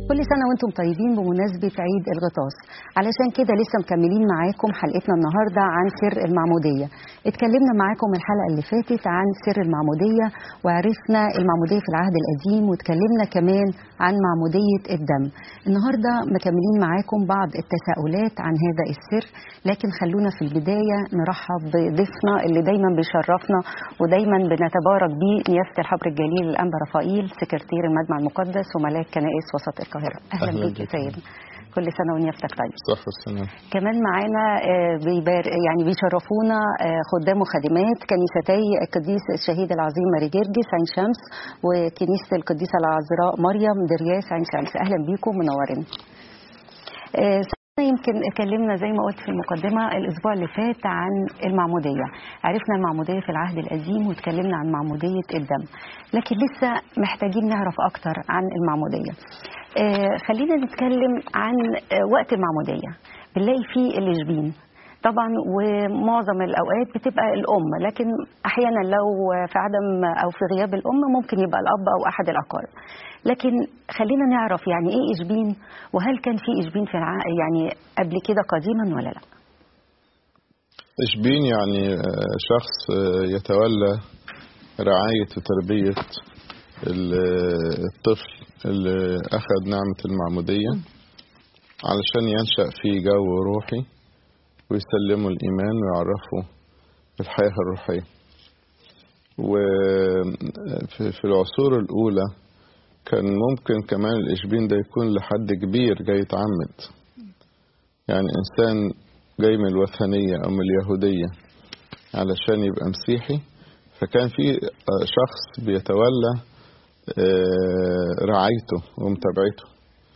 كل سنة وانتم طيبين بمناسبة عيد الغطاس علشان كده لسه مكملين معاكم حلقتنا النهاردة عن سر المعمودية اتكلمنا معاكم الحلقة اللي فاتت عن سر المعمودية وعرفنا المعمودية في العهد القديم واتكلمنا كمان عن معمودية الدم النهاردة مكملين معاكم بعض التساؤلات عن هذا السر لكن خلونا في البداية نرحب بضيفنا اللي دايما بيشرفنا ودايما بنتبارك بيه نيافة الحبر الجليل الأنبا رفائيل سكرتير المجمع المقدس وملاك كنائس وسط القاهرة أهلا, أهلاً بيك يا بك. سيدنا كل سنة ونيافتك طيب صح والسلام كمان معانا آه، بيبار يعني بيشرفونا آه، خدام وخادمات كنيستي القديس الشهيد العظيم ماري جرجس عين شمس وكنيسة القديسة العذراء مريم درياس عين شمس أهلا بيكم منورين آه، سنة يمكن اتكلمنا زي ما قلت في المقدمة الأسبوع اللي فات عن المعمودية عرفنا المعمودية في العهد القديم واتكلمنا عن معمودية الدم لكن لسه محتاجين نعرف أكتر عن المعمودية آه، خلينا نتكلم عن آه، وقت المعمودية بنلاقي فيه الإشبين طبعا ومعظم الاوقات بتبقى الام لكن احيانا لو في عدم او في غياب الام ممكن يبقى الاب او احد الاقارب لكن خلينا نعرف يعني ايه اشبين وهل كان في اشبين في الع... يعني قبل كده قديما ولا لا إشبين يعني آه، شخص آه، يتولى رعاية وتربية ال- آه، الطفل اللي أخذ نعمة المعمودية علشان ينشأ في جو روحي ويسلمه الإيمان ويعرفه الحياة الروحية وفي في العصور الأولى كان ممكن كمان الإشبين ده يكون لحد كبير جاي يتعمد يعني إنسان جاي من الوثنية أو من اليهودية علشان يبقى مسيحي فكان في آه، شخص بيتولى آه، رعايته ومتابعته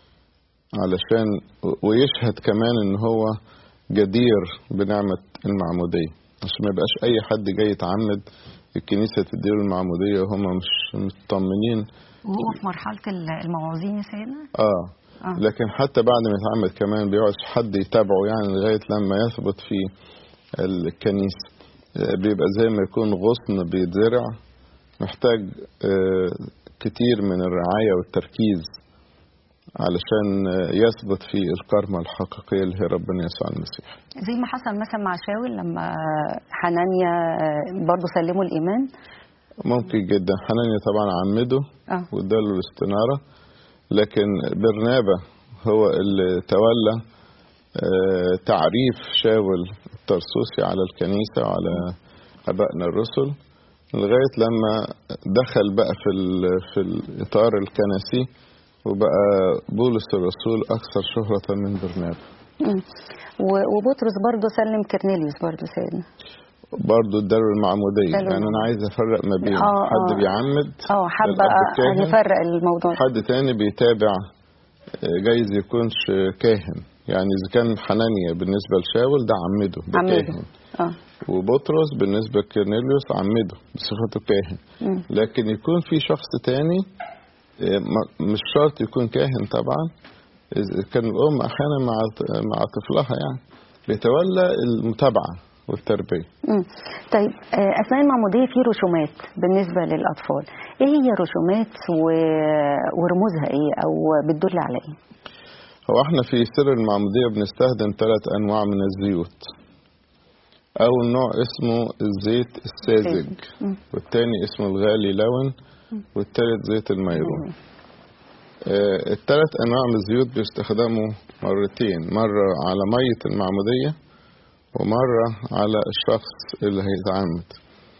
علشان ويشهد كمان ان هو جدير بنعمة المعمودية عشان ما يبقاش اي حد جاي يتعمد الكنيسة تديله المعمودية وهم مش مطمنين وهو في مرحله الموعظين يا سيدنا اه آه. لكن حتى بعد ما يتعمد كمان بيقعد حد يتابعه يعني لغاية لما يثبت في الكنيسة آه، بيبقى زي ما يكون غصن بيتزرع محتاج آه، كتير من الرعاية والتركيز علشان آه، يثبت في الكرمة الحقيقية اللي هي ربنا يسوع المسيح زي ما حصل مثلا مع شاول لما حنانيا برضه سلموا الايمان ممكن جدا حنانيا طبعا عمده اه واداله الاستنارة لكن برنابا هو اللي تولى آه، تعريف شاول الترسوسي على الكنيسة وعلى أبائنا الرسل لغاية لما دخل بقى في ال- في الإطار الكنسي وبقى بولس الرسول أكثر شهرة من برنابا مم. و- وبطرس برضه سلم كرنيليوس برضه سيدنا برضه اداله المعمودية اداله يعني أنا عايز أفرق ما بين آه، حد آه. بيعمد اه حابه الأب الكاهن. نفرق الموضوع حد تاني بيتابع آه، جايز يكونش كاهن يعني إذا كان حنانيا بالنسبة لشاول ده عمده ده عمده. كاهن اه وبطرس بالنسبة لكرنيليوس عمده بصفته كاهن مم. لكن يكون في شخص تاني آه، ما- مش شرط يكون كاهن طبعا إذا كان الأم أحيانا مع مع طفلها يعني بيتولى المتابعة والتربية مم. طيب آه، اثناء المعموديه في رسومات بالنسبه للاطفال ايه هي الرسومات و... ورموزها ايه او بتدل على ايه هو احنا في سر المعمودية بنستخدم ثلاث أنواع من الزيوت أول نوع اسمه الزيت الساذج مم. والتاني اسمه الغالي لون والتالت زيت الميرون آه الثلاث أنواع من الزيوت بيستخدموا مرتين مرة على مية المعمودية ومرة على الشخص اللي هيتعمد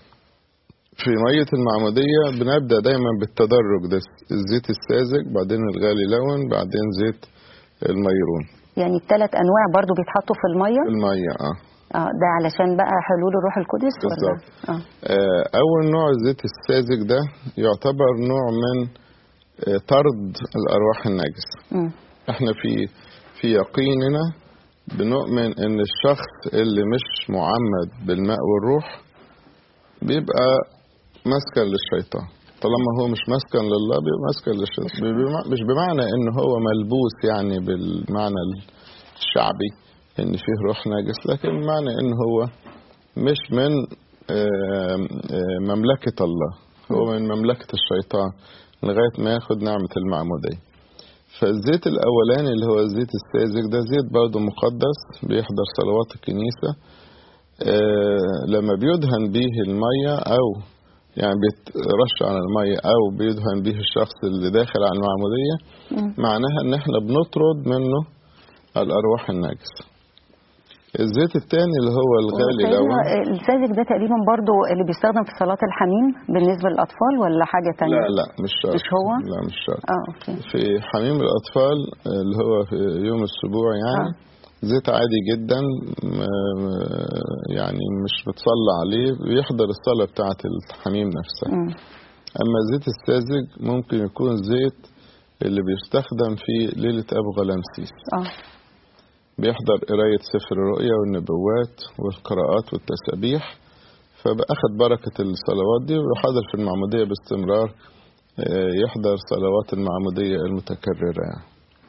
في مية المعمودية بنبدأ دايما بالتدرج ده الزيت الساذج بعدين الغالي لون بعدين زيت الميرون يعني الثلاث انواع برضو بيتحطوا في الميه المية اه اه ده علشان بقى حلول الروح القدس ولا بالظبط. اه آه، أول نوع الزيت الساذج ده يعتبر نوع من آه، طرد الأرواح النجسة مم. احنا في في يقيننا بنؤمن ان الشخص اللي مش معمد بالماء والروح بيبقى مسكن للشيطان طالما هو مش مسكن لله بيبقى مسكن للشيطان بمع- مش بمعنى ان هو ملبوس يعني بالمعنى الشعبي ان فيه روح نجس لكن بمعنى ان هو مش من آم، آم، مملكة الله هو من مملكة الشيطان لغاية ما ياخد نعمة المعمودية فالزيت الأولاني اللي هو الزيت الساذج ده زيت برضه مقدس بيحضر صلوات الكنيسة آه لما بيدهن به المية أو يعني بيترش على المية أو بيدهن به الشخص اللي داخل على المعمودية معناها إن إحنا بنطرد منه الأرواح الناجسة الزيت التاني اللي هو الغالي سيدنا الأول الساذج ده تقريبا برضو اللي بيستخدم في صلاة الحميم بالنسبة للأطفال ولا حاجة تانية؟ لا لا مش شرط مش هو؟ لا مش شرط اه اوكي في حميم الأطفال اللي هو في يوم السبوع يعني آه. زيت عادي جدا م- م- يعني مش بتصلى عليه بيحضر الصلاة بتاعة الحميم نفسها مم. أما زيت الساذج ممكن يكون زيت اللي بيستخدم في ليلة أبو غلامسيس اه بيحضر قراية سفر الرؤيا والنبوات والقراءات والتسابيح فبأخذ بركة الصلوات دي ويحضر في المعمودية باستمرار آه، يحضر صلوات المعمودية المتكررة يعني.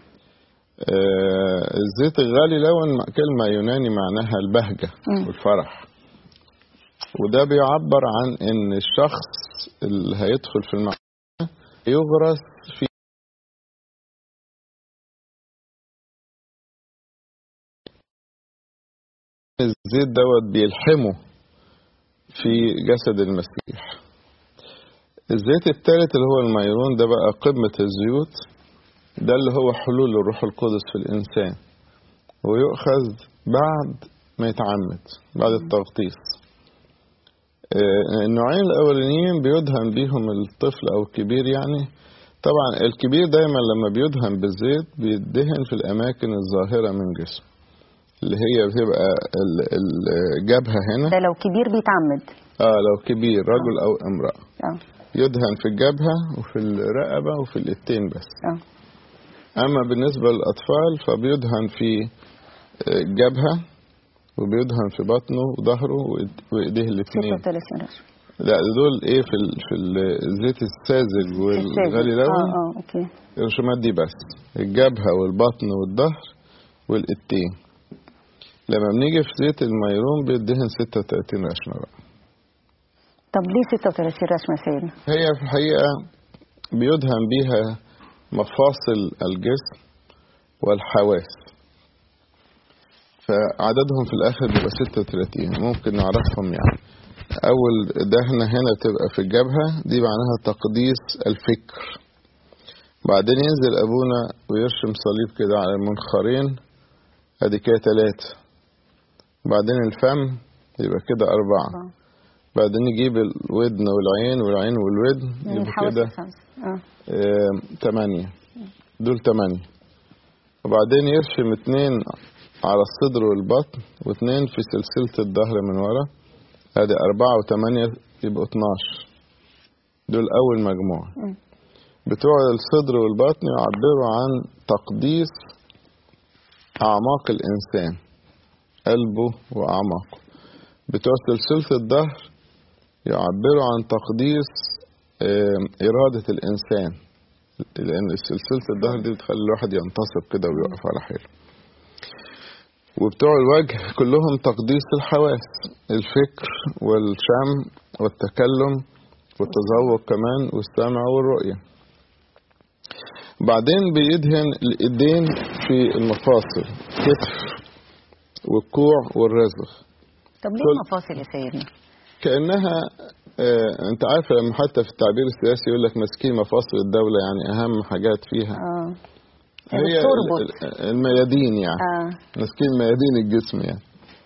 آه، الزيت الغالي لون كلمة يوناني معناها البهجة مم. والفرح وده بيعبر عن ان الشخص اللي هيدخل في المعمودية يغرس في الزيت دوت بيلحمه في جسد المسيح الزيت الثالث اللي هو الميرون ده بقى قمة الزيوت ده اللي هو حلول الروح القدس في الإنسان ويؤخذ بعد ما يتعمد بعد التغطيس آه، النوعين الأولانيين بيدهن بيهم الطفل أو الكبير يعني طبعا الكبير دايما لما بيدهن بالزيت بيدهن في الأماكن الظاهرة من جسمه اللي هي بتبقى ال- ال- الجبهة هنا ده لو كبير بيتعمد اه لو كبير رجل أو امرأة اه يدهن في الجبهة وفي الرقبة وفي الإيدين بس اه أما بالنسبة للأطفال فبيدهن في الجبهة وبيدهن في بطنه وظهره وإيد- وإيديه الاثنين 36 رشوة لا دول إيه في ال- في الزيت الساذج والغالي اه لون اه اوكي الرسومات دي بس الجبهة والبطن والظهر والإيدين لما بنيجي في زيت الميرون بيدهن 36 رشمة بقى طب ليه 36 رشمة سيدنا؟ هي في الحقيقة بيدهن بيها مفاصل الجسم والحواس فعددهم في الآخر بيبقى 36 ممكن نعرفهم يعني أول دهنة هنا بتبقى في الجبهة دي معناها تقديس الفكر بعدين ينزل أبونا ويرشم صليب كده على المنخرين أدي كده تلاتة بعدين الفم يبقى كده أربعة أربعة. بعدين يجيب الودن والعين والعين والودن من يبقى الحواس كده الخمسة اه آه، تمانية دول تمانية وبعدين يرشم اتنين على الصدر والبطن واتنين في سلسلة الظهر من ورا ادي أربعة وتمانية يبقوا اتناشر دول أول مجموعة مم. بتوع الصدر والبطن يعبروا عن تقديس أعماق الإنسان قلبه وأعماقه بتوع سلسلة الظهر يعبروا عن تقديس آم، إرادة الإنسان لأن سلسلة الظهر دي بتخلي الواحد ينتصب كده ويقف على حيله وبتوع الوجه كلهم تقديس الحواس الفكر والشم والتكلم والتذوق كمان والسمع والرؤية بعدين بيدهن الإيدين في المفاصل كتف والكوع والرزغ طب ليه كل- مفاصل يا سيدنا؟ كأنها آه انت عارف لما حتى في التعبير السياسي يقول لك ماسكين مفاصل الدولة يعني أهم حاجات فيها اه هي بتربط. ال- ال- الميادين يعني اه ماسكين ميادين الجسم يعني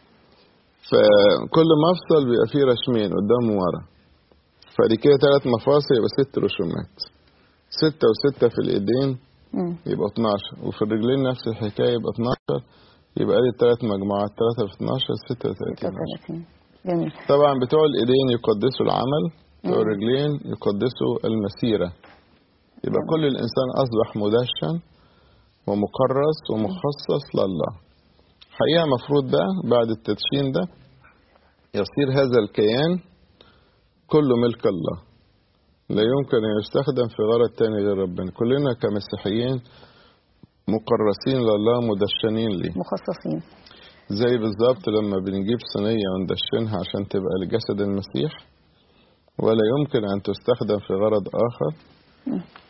فكل مفصل بيبقى فيه رشمين قدام وورا فدي كده ثلاث مفاصل يبقى ست رسومات ستة وستة في الإيدين مم. يبقى 12 وفي الرجلين نفس الحكاية يبقى 12 يبقى دي ثلاث مجموعات 3 في 12 36 36 جميل طبعا بتوع الإيدين يقدسوا العمل بتوع مم. الرجلين يقدسوا المسيرة يبقى جميل. كل الإنسان أصبح مدشن ومكرس ومخصص لله حقيقة مفروض ده بعد التدشين ده يصير هذا الكيان كله ملك الله لا يمكن أن يستخدم في غرض تاني غير ربنا كلنا كمسيحيين مكرسين لله مدشنين ليه مخصصين زي بالظبط لما بنجيب صينية وندشنها عشان تبقى لجسد المسيح ولا يمكن أن تستخدم في غرض آخر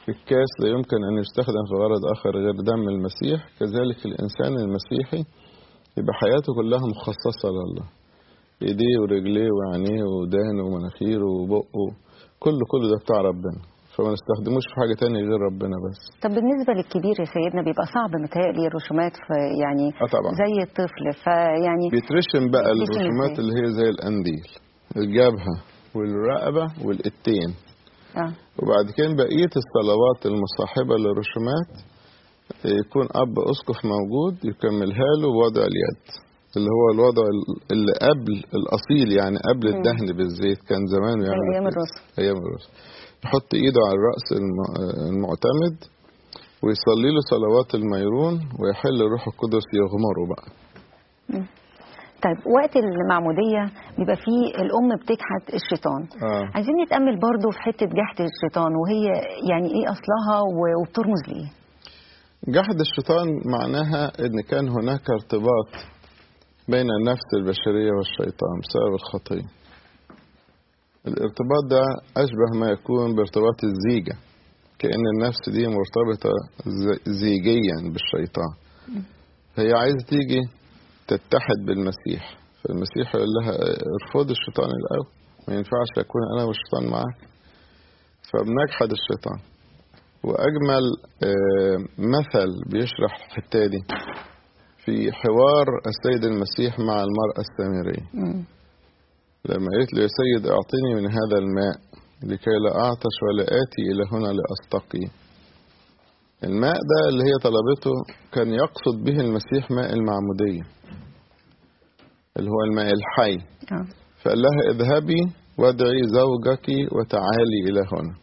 الكاس لا يمكن أن يستخدم في غرض آخر غير دم المسيح كذلك الإنسان المسيحي يبقى حياته كلها مخصصة لله إيديه ورجليه وعينيه ودانه ومناخيره وبقه كل كل ده بتاع ربنا فما نستخدموش في حاجة تانية غير ربنا بس طب بالنسبة للكبير يا سيدنا بيبقى صعب متهيألي الرسومات في يعني اه طبعا زي الطفل فيعني بيترسم بقى بيترسم الرسومات إزاي؟ اللي هي زي القنديل الجبهة والرقبة والإيدين اه وبعد كده بقية الصلوات المصاحبة للرسومات يكون أب أسقف موجود يكملها له بوضع اليد اللي هو الوضع اللي قبل الأصيل يعني قبل مم. الدهن بالزيت كان زمان زي يعمل أيام كده. الرسل أيام الرسل يحط إيده على الرأس الم- المعتمد ويصلي له صلوات الميرون ويحل الروح القدس يغمره بقى طيب وقت المعمودية بيبقى فيه الأم بتجحد الشيطان آه. عايزين نتأمل برضو في حتة جحد الشيطان وهي يعني إيه أصلها و- وبترمز لإيه؟ جحد الشيطان معناها ان كان هناك ارتباط بين النفس البشرية والشيطان بسبب الخطية الارتباط ده أشبه ما يكون بارتباط الزيجة كأن النفس دي مرتبطة ز- زيجيا بالشيطان هي عايزة تيجي تتحد بالمسيح فالمسيح يقول لها ارفض الشيطان الأول ما ينفعش أكون أنا والشيطان معاك فبنجحد الشيطان وأجمل آه، مثل بيشرح الحتة دي في حوار السيد المسيح مع المرأة السامرية مم. لما قالت له يا سيد أعطني من هذا الماء لكي لا أعطش ولا آتي إلى هنا لأستقي الماء ده اللي هي طلبته كان يقصد به المسيح ماء المعمودية اللي هو الماء الحي آه. فقال لها اذهبي وادعي زوجك وتعالي إلى هنا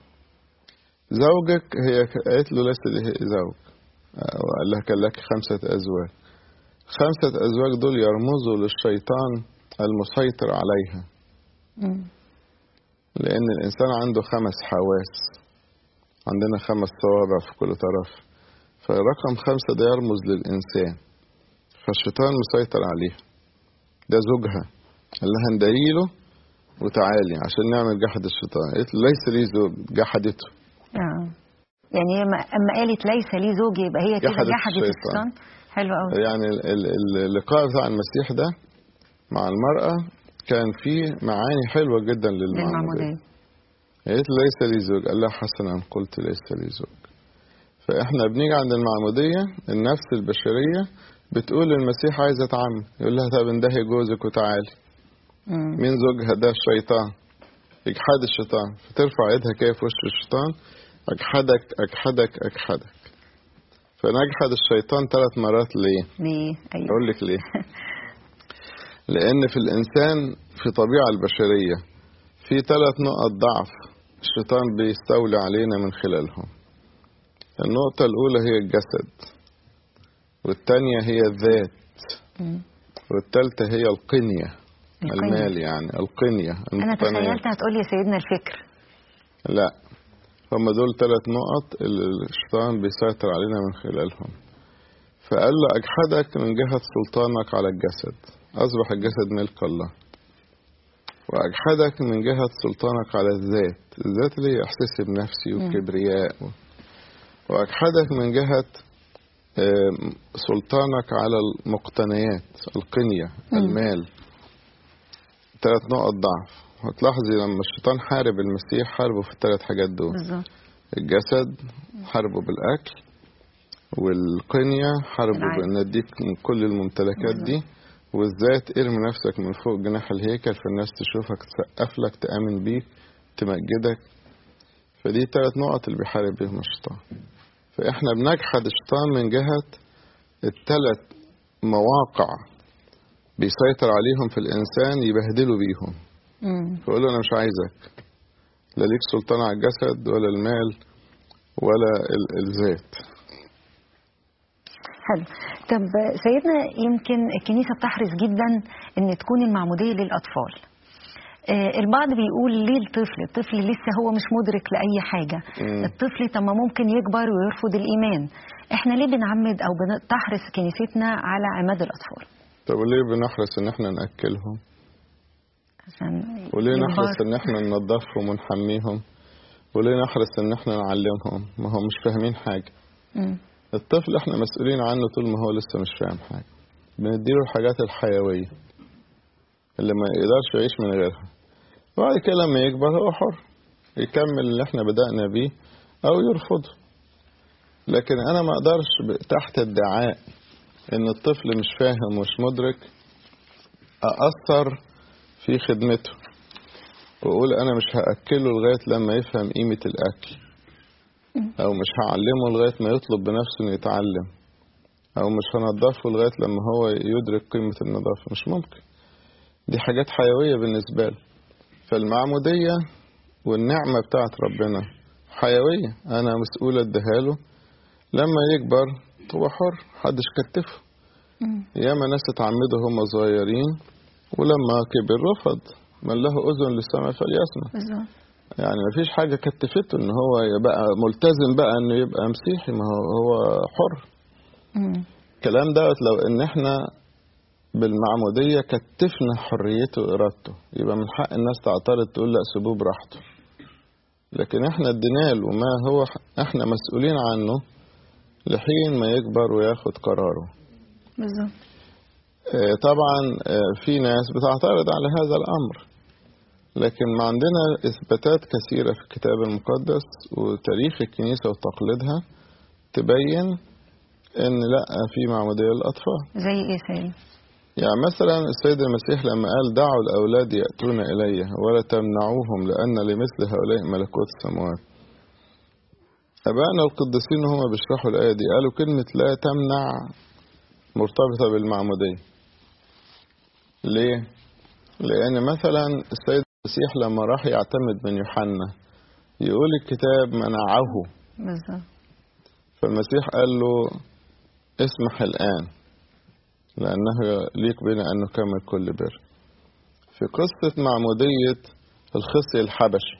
زوجك هي قالت له ليس لي زوج وقال لها كان لك خمسة أزواج خمسة أزواج دول يرمزوا للشيطان المسيطر عليها مم. لأن الإنسان عنده خمس حواس عندنا خمس صوابع في كل طرف فالرقم خمسة ده يرمز للإنسان فالشيطان مسيطر عليها ده زوجها قال لها اندري له وتعالي عشان نعمل جحد الشيطان قالت له ليس لي زوج جحدته آه. يعني هي ما- أما قالت ليس لي زوج يبقى هي كده جحدت جحدت الشيطان. الشيطان حلو قوي يعني ال- ال- اللقاء بتاع المسيح ده مع المرأة كان فيه معاني حلوة جدا للمعمودية للمعمودية قالت له ليس لي زوج قال لها حسنا قلت ليس لي زوج فاحنا بنيجي عند المعمودية النفس البشرية بتقول للمسيح عايزة اتعمد يقول لها طب اندهي جوزك وتعالي مم. مين زوجها ده الشيطان اجحاد الشيطان فترفع ايدها كده في وش الشيطان اجحدك اجحدك اجحدك فنجحد الشيطان ثلاث مرات ليه ليه أيوه اقول لك ليه لان في الانسان في الطبيعه البشريه في ثلاث نقط ضعف الشيطان بيستولي علينا من خلالهم النقطه الاولى هي الجسد والثانيه هي الذات مم. والثالثه هي القنيه القنية. المال يعني القنيه أنا المقتنيات تخيلت هتقولي يا سيدنا الفكر لا هم دول ثلاث نقط اللي الشيطان بيسيطر علينا من خلالهم فقال له أجحدك من جهة سلطانك على الجسد أصبح الجسد ملك الله وأجحدك من جهة سلطانك على الذات الذات اللي هي إحساسي بنفسي والكبرياء و... وأجحدك من جهة آم، سلطانك على المقتنيات القنية المال ثلاث نقط ضعف هتلاحظي لما الشيطان حارب المسيح حاربه في الثلاث حاجات دول بالظبط الجسد حاربه بالأكل والقنية حاربه العين. بأن اديك من كل الممتلكات دي والذات ارمي نفسك من فوق جناح الهيكل فالناس تشوفك تسقف لك تآمن بيك تمجدك فدي ثلاث نقط اللي بيحارب بيهم الشيطان فإحنا بنجحد الشيطان من جهة الثلاث مواقع بيسيطر عليهم في الإنسان يبهدلوا بيهم مم. فيقول له أنا مش عايزك لا ليك سلطان على الجسد ولا المال ولا ال- الذات حلو طب سيدنا يمكن الكنيسة بتحرص جدا ان تكون المعمودية للأطفال آه، البعض بيقول ليه الطفل الطفل لسه هو مش مدرك لأي حاجة مم. الطفل طب ما ممكن يكبر ويرفض الإيمان احنا ليه بنعمد أو بتحرص كنيستنا على عماد الأطفال طب وليه بنحرص ان احنا ناكلهم عشان وليه يكبر. نحرص ان احنا ننظفهم ونحميهم وليه نحرص ان احنا نعلمهم ما هم مش فاهمين حاجة مم. الطفل احنا مسؤولين عنه طول ما هو لسه مش فاهم حاجة بنديله الحاجات الحيوية اللي ما يقدرش يعيش من غيرها وبعد كده لما يكبر هو حر يكمل اللي احنا بدأنا بيه او يرفضه لكن انا ما اقدرش ب- تحت ادعاء ان الطفل مش فاهم ومش مدرك اأثر في خدمته واقول انا مش هاكله لغايه لما يفهم قيمه الاكل او مش هعلمه لغايه ما يطلب بنفسه انه يتعلم او مش هنضفه لغايه لما هو يدرك قيمه النظافه مش ممكن دي حاجات حيويه بالنسبه له فالمعموديه والنعمه بتاعت ربنا حيويه انا مسؤول اديها له لما يكبر هو حر محدش كتفه مم. ياما ناس اتعمدوا هم صغيرين ولما كبر رفض من له اذن للسمع فليسمع بالظبط يعني مفيش حاجه كتفته ان هو يبقى ملتزم بقى انه يبقى مسيحي ما هو هو حر مم. الكلام دوت لو ان احنا بالمعموديه كتفنا حريته وارادته يبقى من حق الناس تعترض تقول لا سيبوه براحته لكن احنا ادينا له ما هو احنا مسؤولين عنه لحين ما يكبر وياخد قراره بالظبط آه، طبعا آه، في ناس بتعترض على هذا الأمر لكن ما عندنا إثباتات كثيرة في الكتاب المقدس وتاريخ الكنيسة وتقليدها تبين إن لا في معمودية للأطفال زي ايه سالم يعني مثلا السيد المسيح لما قال دعوا الأولاد يأتون إلي ولا تمنعوهم لأن لمثل هؤلاء ملكوت السماوات أبائنا القديسين هم بيشرحوا الآية دي قالوا كلمة لا تمنع مرتبطة بالمعمودية ليه؟ لأن مثلا السيد المسيح لما راح يعتمد من يوحنا يقول الكتاب منعه بالظبط فالمسيح قال له اسمح الآن لأنه ليك بنا أن نكمل كل بر في قصة معمودية الخصي الحبشي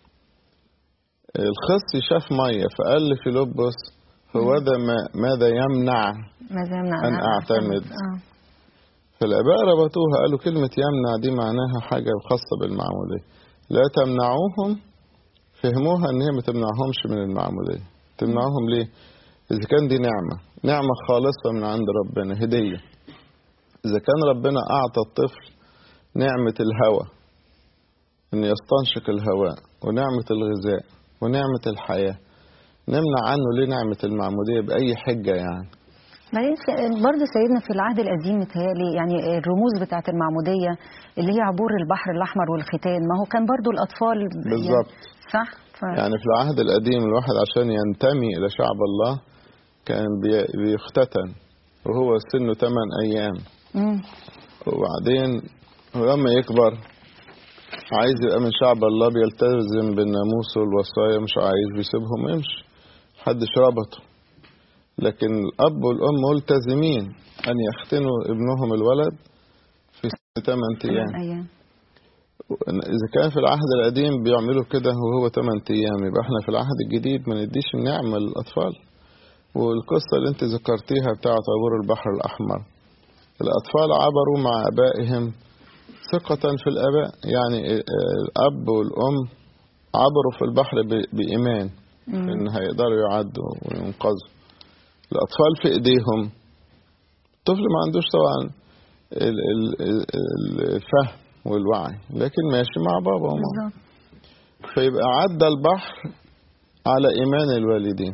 الخصي شاف مية فقال لفيلبس هو ده ما- ماذا يمنع ماذا يمنع أن أعتمد. اه فالآباء ربطوها قالوا كلمة يمنع دي معناها حاجة خاصة بالمعمودية لا تمنعوهم فهموها إن هي ما تمنعهمش من المعمودية تمنعهم ليه؟ إذا كان دي نعمة نعمة خالصة من عند ربنا هدية إذا كان ربنا أعطى الطفل نعمة الهوى إن يستنشق الهواء ونعمة الغذاء ونعمة الحياة نمنع عنه ليه نعمة المعمودية بأي حجة يعني بعدين س- برضه سيدنا في العهد القديم متهيألي يعني الرموز بتاعة المعمودية اللي هي عبور البحر الأحمر والختان ما هو كان برضه الأطفال ب- يعني بالظبط صح؟ ف... يعني في العهد القديم الواحد عشان ينتمي إلى شعب الله كان بي- بيختتن وهو سنه 8 أيام مم. وبعدين هو لما يكبر عايز يبقى من شعب الله بيلتزم بالناموس والوصايا مش عايز بيسيبهم ويمشي محدش ربطه لكن الأب والأم ملتزمين أن يختنوا ابنهم الولد في 8 أيام أيام إذا كان في العهد القديم بيعملوا كده وهو 8 أيام يبقى إحنا في العهد الجديد ما نديش النعمة للأطفال والقصة اللي أنت ذكرتيها بتاعة عبور البحر الأحمر الأطفال عبروا مع آبائهم ثقة في الآباء يعني الأب والأم عبروا في البحر ب- بإيمان مم. إن هيقدروا يعدوا وينقذوا الأطفال في إيديهم الطفل ما عندوش طبعا ال- ال- ال- الفهم والوعي لكن ماشي مع بابا وماما بالظبط فيبقى عدى البحر على إيمان الوالدين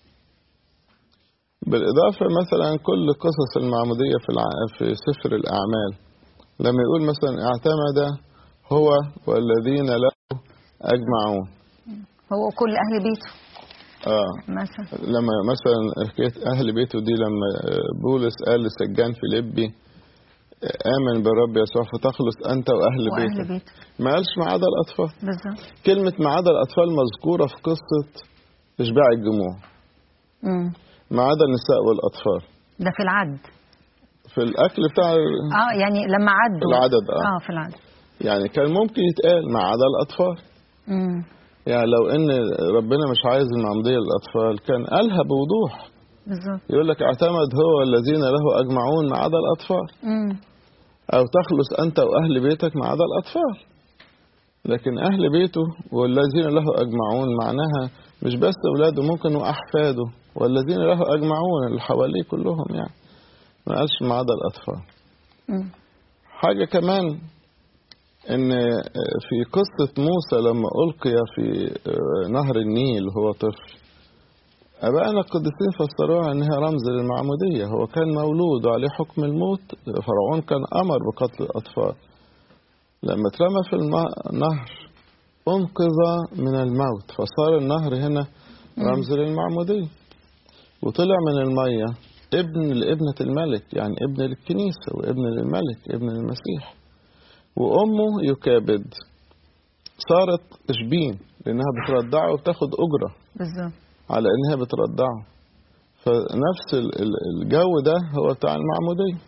بالإضافة مثلا كل قصص المعمودية في الع... في سفر الأعمال لما يقول مثلا اعتمد هو والذين له أجمعون هو كل أهل بيته آه مثلا لما مثلا حكاية أهل بيته دي لما بولس قال لسجان فيليبي آمن بالرب يسوع فتخلص أنت وأهل وأهل بيتك بيته ما قالش ما عدا الأطفال بالظبط كلمة ما عدا الأطفال مذكورة في قصة إشباع الجموع مم. ما عدا النساء والأطفال ده في العد في الأكل بتاع اه يعني لما عدوا العدد اه اه في العد يعني كان ممكن يتقال ما عدا الأطفال مم. يعني لو إن ربنا مش عايز المعمودية للأطفال كان قالها بوضوح بالظبط يقول لك اعتمد هو الذين له أجمعون ما عدا الأطفال مم. أو تخلص أنت وأهل بيتك ما عدا الأطفال لكن أهل بيته والذين له أجمعون معناها مش بس أولاده ممكن وأحفاده والذين له أجمعون اللي حواليه كلهم يعني ما قالش ما عدا الأطفال مم. حاجة كمان إن في قصة موسى لما ألقي في نهر النيل وهو طفل أبائنا القديسين فسروها إنها رمز للمعمودية هو كان مولود وعليه حكم الموت فرعون كان أمر بقتل الأطفال لما اترمى في النهر أنقذ من الموت فصار النهر هنا رمز للمعمودية وطلع من المية ابن لابنة الملك يعني ابن للكنيسة وابن للملك ابن للمسيح وأمه يكابد صارت إشبين لأنها بترضعه وبتاخد أجرة بالظبط على إنها بترضعه فنفس ال- ال- الجو ده هو بتاع المعمودية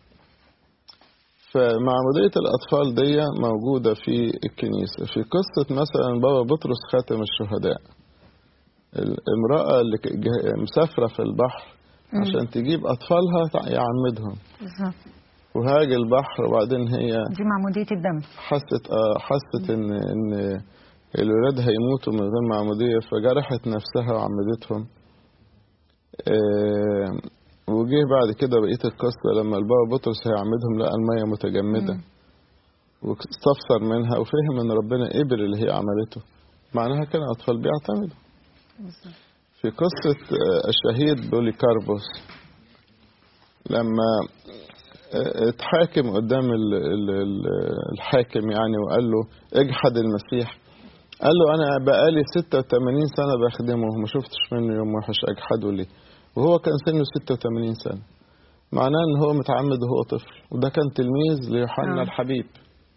فمعمودية الأطفال دي موجودة في الكنيسة في قصة مثلا بابا بطرس خاتم الشهداء الامرأة اللي ك- جه- مسافرة في البحر مم. عشان تجيب أطفالها تع- يعمدهم بالظبط وهاج البحر وبعدين هي دي معمودية الدم حست آه حست إن إن الولاد هيموتوا من غير معمودية فجرحت نفسها وعمدتهم آه وجه بعد كده بقية القصة لما البابا بطرس هيعمدهم لقى المية متجمدة مم. واستفسر منها وفهم ان ربنا قبل اللي هي عملته معناها كان اطفال بيعتمدوا بالظبط. في قصة آه، الشهيد بوليكاربوس لما آه، اتحاكم قدام ال- ال- ال- الحاكم يعني وقال له اجحد المسيح قال له انا بقالي 86 سنة بخدمه وما شفتش منه يوم وحش اجحده ليه وهو كان سنه 86 سنة معناه ان هو متعمد وهو طفل وده كان تلميذ ليوحنا آه. الحبيب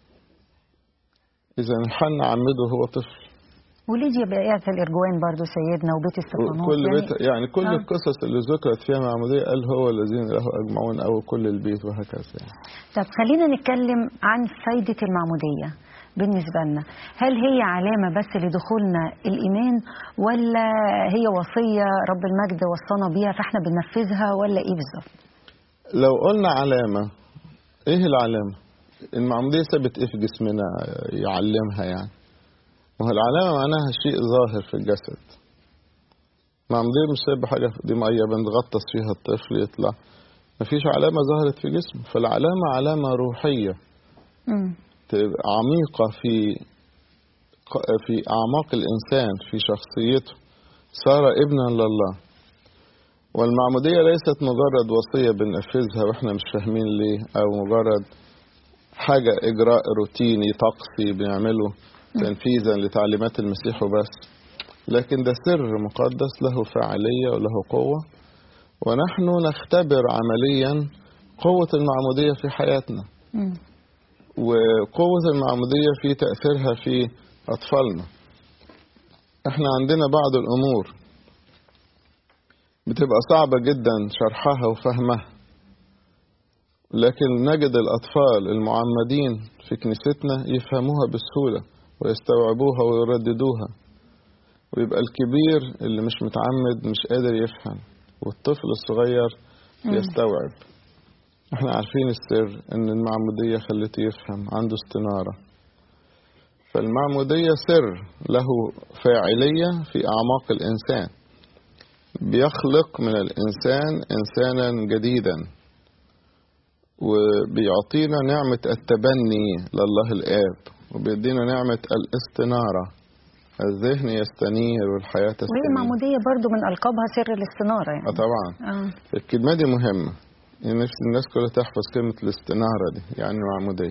اذا يوحنا عمده وهو طفل وليديا بقية الإرجوان برضو سيدنا وبيت استفانوس كل يعني بيت يعني كل آه. القصص اللي ذكرت فيها معمودية قال هو الذين له أجمعون أو كل البيت وهكذا يعني. طب خلينا نتكلم عن فايدة المعمودية بالنسبة لنا هل هي علامة بس لدخولنا الإيمان ولا هي وصية رب المجد وصانا بيها فاحنا بننفذها ولا إيه بالظبط؟ لو قلنا علامة إيه العلامة؟ المعمودية ثابت إيه في جسمنا يعلمها يعني ما هو العلامة معناها شيء ظاهر في الجسد المعمودية مش سايبة حاجة دي مية بنغطس فيها الطفل يطلع مفيش علامة ظهرت في جسمه فالعلامة علامة روحية مم. تبقى عميقة في في أعماق الإنسان في شخصيته صار ابنا لله والمعمودية ليست مجرد وصية بننفذها وإحنا مش فاهمين ليه أو مجرد حاجة إجراء روتيني طقسي بنعمله تنفيذا لتعليمات المسيح وبس لكن ده سر مقدس له فاعلية وله قوة ونحن نختبر عمليا قوة المعمودية في حياتنا مم. وقوة المعمودية في تأثيرها في أطفالنا احنا عندنا بعض الأمور بتبقى صعبة جدا شرحها وفهمها لكن نجد الأطفال المعمدين في كنيستنا يفهموها بسهولة ويستوعبوها ويرددوها ويبقى الكبير اللي مش متعمد مش قادر يفهم والطفل الصغير مم. يستوعب احنا عارفين السر ان المعمودية خلته يفهم عنده استنارة فالمعمودية سر له فاعلية في أعماق الإنسان بيخلق من الإنسان إنسانا جديدا وبيعطينا نعمة التبني لله الآب وبيدينا نعمة الاستنارة الذهن يستنير والحياة وهي تستنير المعمودية برضو من ألقابها سر الاستنارة اه يعني طبعا آه. الكلمة دي مهمة يعني نفس الناس كلها تحفظ كلمة الاستنارة دي يعني معمودية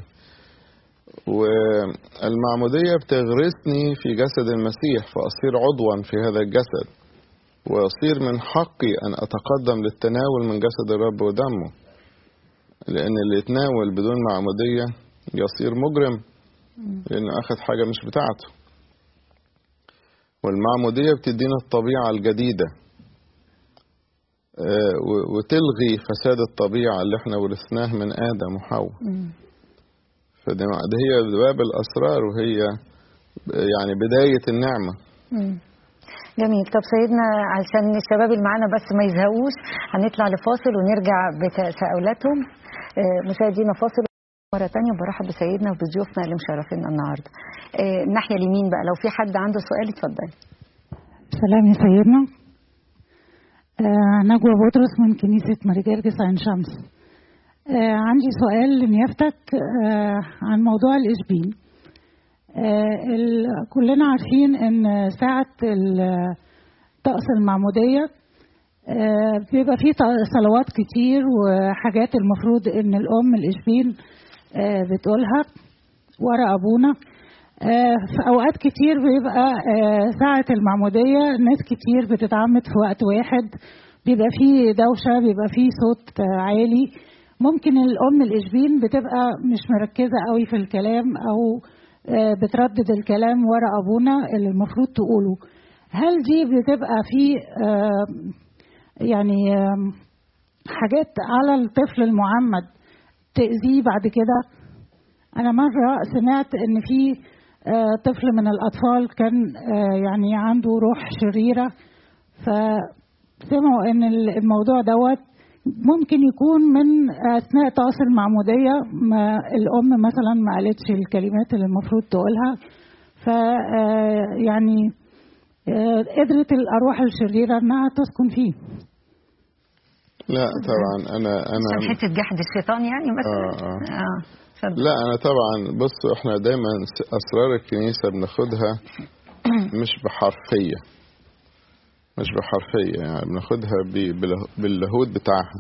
والمعمودية بتغرسني في جسد المسيح فأصير عضوا في هذا الجسد ويصير من حقي أن أتقدم للتناول من جسد الرب ودمه لأن اللي يتناول بدون معمودية يصير مجرم لأنه أخذ حاجة مش بتاعته والمعمودية بتدينا الطبيعة الجديدة آه، و- وتلغي فساد الطبيعة اللي احنا ورثناه من آدم وحواء مم. فدي دي هي باب الأسرار وهي يعني بداية النعمة مم. جميل طب سيدنا علشان الشباب اللي معانا بس ما يزهقوش هنطلع لفاصل ونرجع بتساؤلاتهم آه، مشاهدينا فاصل مرة تانية برحب بسيدنا وبضيوفنا اللي مشرفينا النهاردة آه، الناحية اليمين بقى لو في حد عنده سؤال اتفضل سلام يا سيدنا آه نجوى بطرس من كنيسة ماريجرجس عين شمس آه عندي سؤال لنيافتك آه عن موضوع الإشبين آه ال- كلنا عارفين إن ساعة ال- طقس المعمودية آه بيبقى فيه ط- صلوات كتير وحاجات المفروض إن الأم الإشبين آه بتقولها ورا أبونا آه، في اوقات كتير بيبقى آه، ساعة المعمودية ناس كتير بتتعمد في وقت واحد بيبقى فيه دوشة بيبقى فيه صوت آه، عالي ممكن الأم الإشبين بتبقى مش مركزة قوي في الكلام أو آه، بتردد الكلام ورا أبونا اللي المفروض تقوله هل دي بتبقى في آه، يعني آه، حاجات على الطفل المعمد تأذيه بعد كده أنا مرة سمعت إن في آه، طفل من الأطفال كان آه، يعني عنده روح شريرة فسمعوا إن الموضوع دوت ممكن يكون من أثناء طقس المعمودية ما الأم مثلا ما قالتش الكلمات اللي المفروض تقولها ف آه، يعني آه، قدرت الأرواح الشريرة إنها تسكن فيه لا طبعا انا عشان انا حتة جحد الشيطان يعني مثلا آه، آه. اه اتفضل لا انا طبعا بصوا احنا دايما س- اسرار الكنيسه بناخدها مش بحرفيه مش بحرفيه يعني بناخدها ب- بله- باللاهوت بتاعها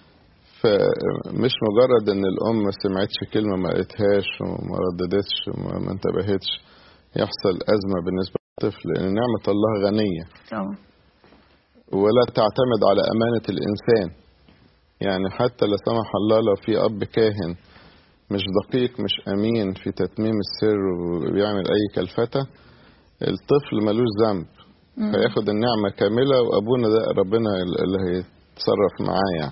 فمش مجرد ان الام ما سمعتش كلمه ما قالتهاش وما رددتش وما ما انتبهتش يحصل ازمه بالنسبه للطفل لان نعمه الله غنيه طبعا ولا تعتمد على أمانة الإنسان يعني حتى لا سمح الله لو في أب كاهن مش دقيق مش أمين في تتميم السر وبيعمل أي كلفتة الطفل ملوش ذنب فياخد النعمة كاملة وأبونا ده ربنا اللي هيتصرف معاه يعني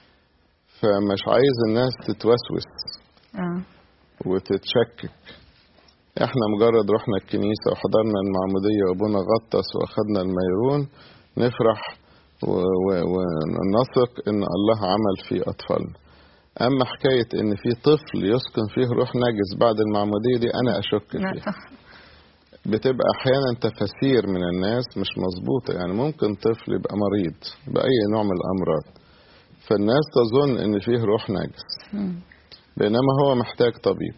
فمش عايز الناس تتوسوس اه وتتشكك احنا مجرد رحنا الكنيسة وحضرنا المعمودية وابونا غطس واخدنا الميرون نفرح و- و- ونثق ان الله عمل في اطفالنا اما حكاية ان في طفل يسكن فيه روح نجس بعد المعمودية دي انا اشك لا فيها صح بتبقى احيانا تفاسير من الناس مش مظبوطة يعني ممكن طفل يبقى مريض باي نوع من الامراض فالناس تظن ان فيه روح نجس مم. بينما هو محتاج طبيب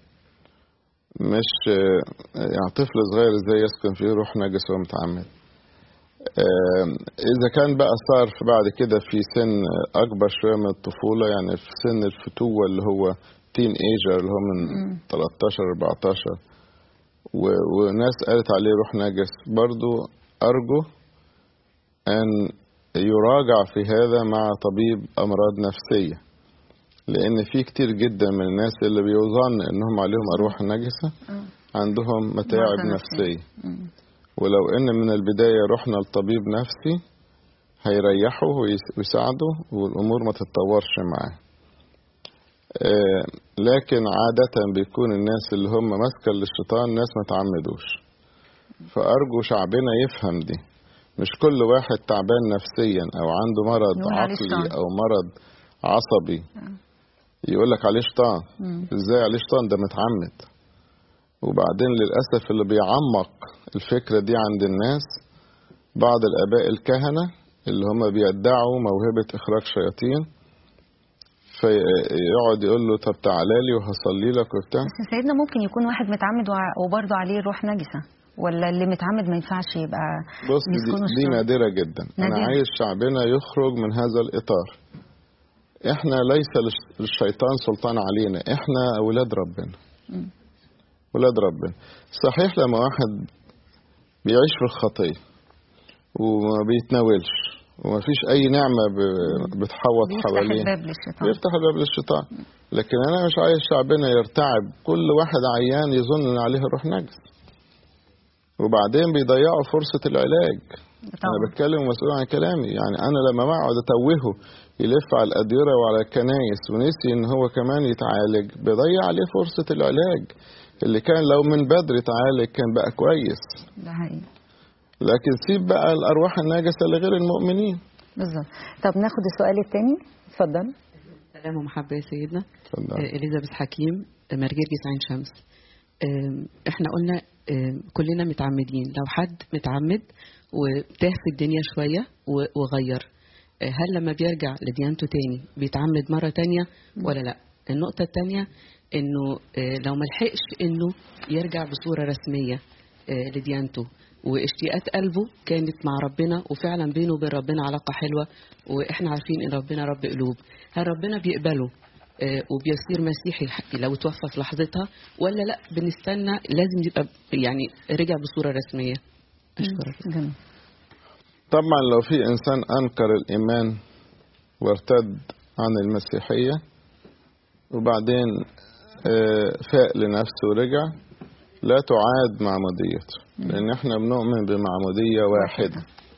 مش آه، يعني طفل صغير ازاي يسكن فيه روح نجس وهو متعمد آه، اذا كان بقى صار في بعد كده في سن اكبر شويه من الطفوله يعني في سن الفتوه اللي هو تين ايجر اللي هو من 13 14 و- وناس قالت عليه روح نجس برضو ارجو ان يراجع في هذا مع طبيب امراض نفسيه لان في كتير جدا من الناس اللي بيظن انهم عليهم ارواح نجسه آه. عندهم متاعب مرضى نفسيه مم. ولو ان من البدايه رحنا لطبيب نفسي هيريحه ويس- ويساعده والامور ما تتطورش معاه آه، لكن عادة بيكون الناس اللي هم ماسكة للشيطان ناس ما تعمدوش فأرجو شعبنا يفهم دي مش كل واحد تعبان نفسيا أو عنده مرض نقول عليه عقلي شيطان. أو مرض عصبي يقول لك عليه شيطان مم. ازاي عليه شيطان ده متعمد وبعدين للأسف اللي بيعمق الفكرة دي عند الناس بعض الآباء الكهنة اللي هم بيدعوا موهبة إخراج شياطين فيقعد يقول له طب تعالى لي وهصلي لك وبتاع بس سيدنا ممكن يكون واحد متعمد وع- وبرضه عليه روح نجسة ولا اللي متعمد ما ينفعش يبقى بص دي, بيسكنوا دي الشر. نادرة جدا أنا نادرة. عايز شعبنا يخرج من هذا الإطار إحنا ليس للش- للشيطان سلطان علينا إحنا أولاد ربنا مم. ولاد ربنا صحيح لما واحد بيعيش في الخطية وما بيتناولش وما فيش أي نعمة ب- بتحوط بيفتح حواليه الباب للشيطان بيفتح الباب للشيطان لكن أنا مش عايز شعبنا يرتعب كل واحد عيان يظن إن عليه روح نجس وبعدين بيضيعوا فرصة العلاج أنا طبعا بتكلم مسؤول عن كلامي يعني أنا لما بقعد أتوهه يلف على الأديرة وعلى الكنايس ونسي إن هو كمان يتعالج بيضيع عليه فرصة العلاج اللي كان لو من بدري اتعالج كان بقى كويس ده حقيقي لكن سيب بقى الأرواح الناجسة لغير المؤمنين بالظبط طب ناخد السؤال الثاني اتفضل سلام ومحبة يا سيدنا اتفضل آه، إليزابيث حكيم آه، مرجرجس عين شمس آم، احنا قلنا آم، كلنا متعمدين لو حد متعمد وتاه في الدنيا شوية و- وغير آه، هل لما بيرجع لديانته تاني بيتعمد مرة تانية ولا لا النقطة التانية انه آه، لو ملحقش انه يرجع بصورة رسمية آه، لديانته واشتياقات قلبه كانت مع ربنا وفعلا بينه وبين ربنا علاقة حلوة واحنا عارفين ان ربنا رب قلوب هل ربنا بيقبله آه، وبيصير مسيحي ح- لو توفى في لحظتها ولا لا بنستنى لازم يبقى يعني رجع بصورة رسمية أشكرك جميل طبعا لو في إنسان أنكر الإيمان وارتد عن المسيحية وبعدين آه، فاق لنفسه ورجع لا تعاد معموديته لأن احنا بنؤمن بمعمودية واحدة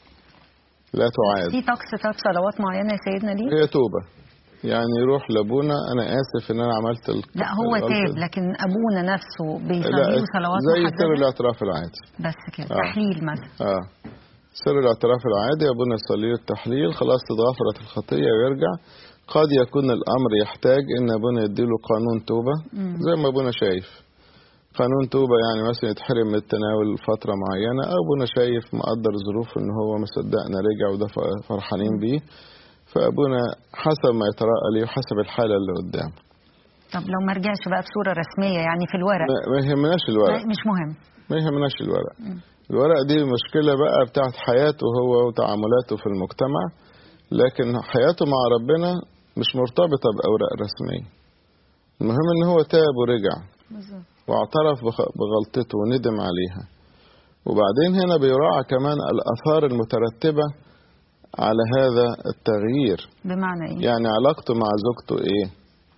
لا تعاد في طقس ثلاث صلوات معينه يا سيدنا ليه؟ هي توبة يعني يروح لابونا أنا آسف إن أنا عملت ال... لا هو الغلطة تاب دي. لكن ابونا نفسه لا بيصلي له صلوات زي سر محدده الاعتراف العادي بس كده آه. تحليل مثلا اه سر الاعتراف العادي ابونا يصلي له التحليل خلاص اتغفرت الخطيه ويرجع قد يكون الامر يحتاج ان ابونا يديله قانون توبه زي ما ابونا شايف قانون توبه يعني مثلا يتحرم من التناول فتره معينه او ابونا شايف مقدر ظروفه ان هو مصدقنا رجع وده ف- فرحانين بيه فابونا حسب ما يتراءى ليه وحسب الحاله اللي قدامه طب لو ما رجعش بقى بصوره رسميه يعني في الورق ما ما يهمناش الورق لا، مش مهم ما يهمناش الورق الورق دي مشكلة بقى بتاعت حياته هو وتعاملاته في المجتمع لكن حياته مع ربنا مش مرتبطة بأوراق رسمية المهم ان هو تاب ورجع واعترف بخ- بغلطته وندم عليها وبعدين هنا بيراعى كمان الآثار المترتبة على هذا التغيير بمعنى ايه؟ يعني علاقته مع زوجته ايه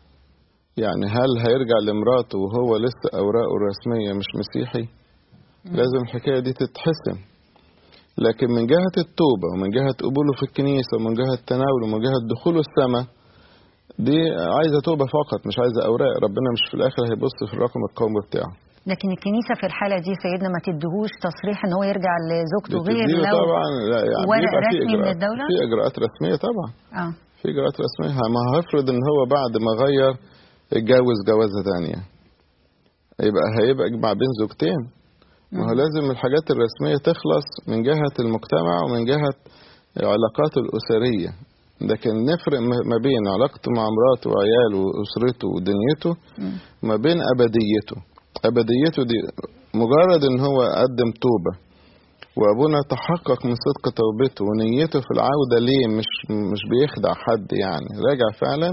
يعني هل هيرجع لمراته وهو لسه اوراقه الرسميه مش مسيحي لازم الحكايه دي تتحسن لكن من جهه التوبه ومن جهه قبوله في الكنيسه ومن جهه التناول ومن جهه دخوله السماء دي عايزه توبه فقط مش عايزه اوراق ربنا مش في الاخر هيبص في الرقم القومي بتاعه لكن الكنيسه في الحاله دي سيدنا ما تديهوش تصريح ان هو يرجع لزوجته غير بتديله لو طبعا لا يعني ورق بيبقى في رسمي من إجراءات- الدولة؟ في اجراءات رسميه طبعا اه في اجراءات رسميه ما هو هيفرض ان هو بعد ما غير اتجوز جوازه تانية يبقى هيبقى اجمع بين زوجتين ما هو لازم الحاجات الرسميه تخلص من جهه المجتمع ومن جهه علاقاته الاسريه لكن نفرق ما ما بين علاقته مع مراته وعياله واسرته ودنيته ما بين ابديته ابديته دي مجرد ان هو قدم توبه وابونا تحقق من صدق توبته ونيته في العوده ليه مش مش بيخدع حد يعني راجع فعلا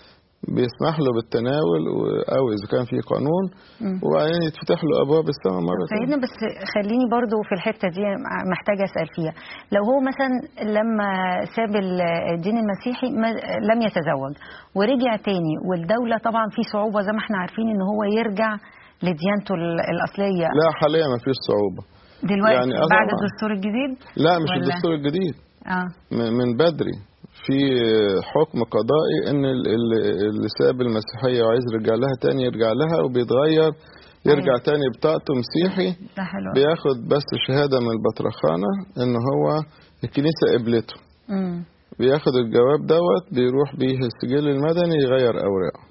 بيسمح له بالتناول و- او اذا كان في قانون وبعدين يتفتح له ابواب السماء مره ثانيه سيدنا بس خليني برضو في الحته دي محتاجه اسال فيها لو هو مثلا لما ساب الدين المسيحي ما- لم يتزوج ورجع تاني والدوله طبعا في صعوبه زي ما احنا عارفين ان هو يرجع لديانته ال- الاصليه لا حاليا ما فيش صعوبه دلوقتي يعني آه بعد طبعاً. الدستور الجديد لا مش ولا؟ الدستور الجديد اه من من بدري في حكم قضائي ان ال- ال- اللي ساب المسيحيه وعايز يرجع لها تاني يرجع لها وبيتغير يرجع أيوة. تاني بطاقته مسيحي ده حلو بياخد بس شهاده من البطرخانه ان هو الكنيسه قبلته امم بياخد الجواب دوت بيروح بيه السجل المدني يغير اوراقه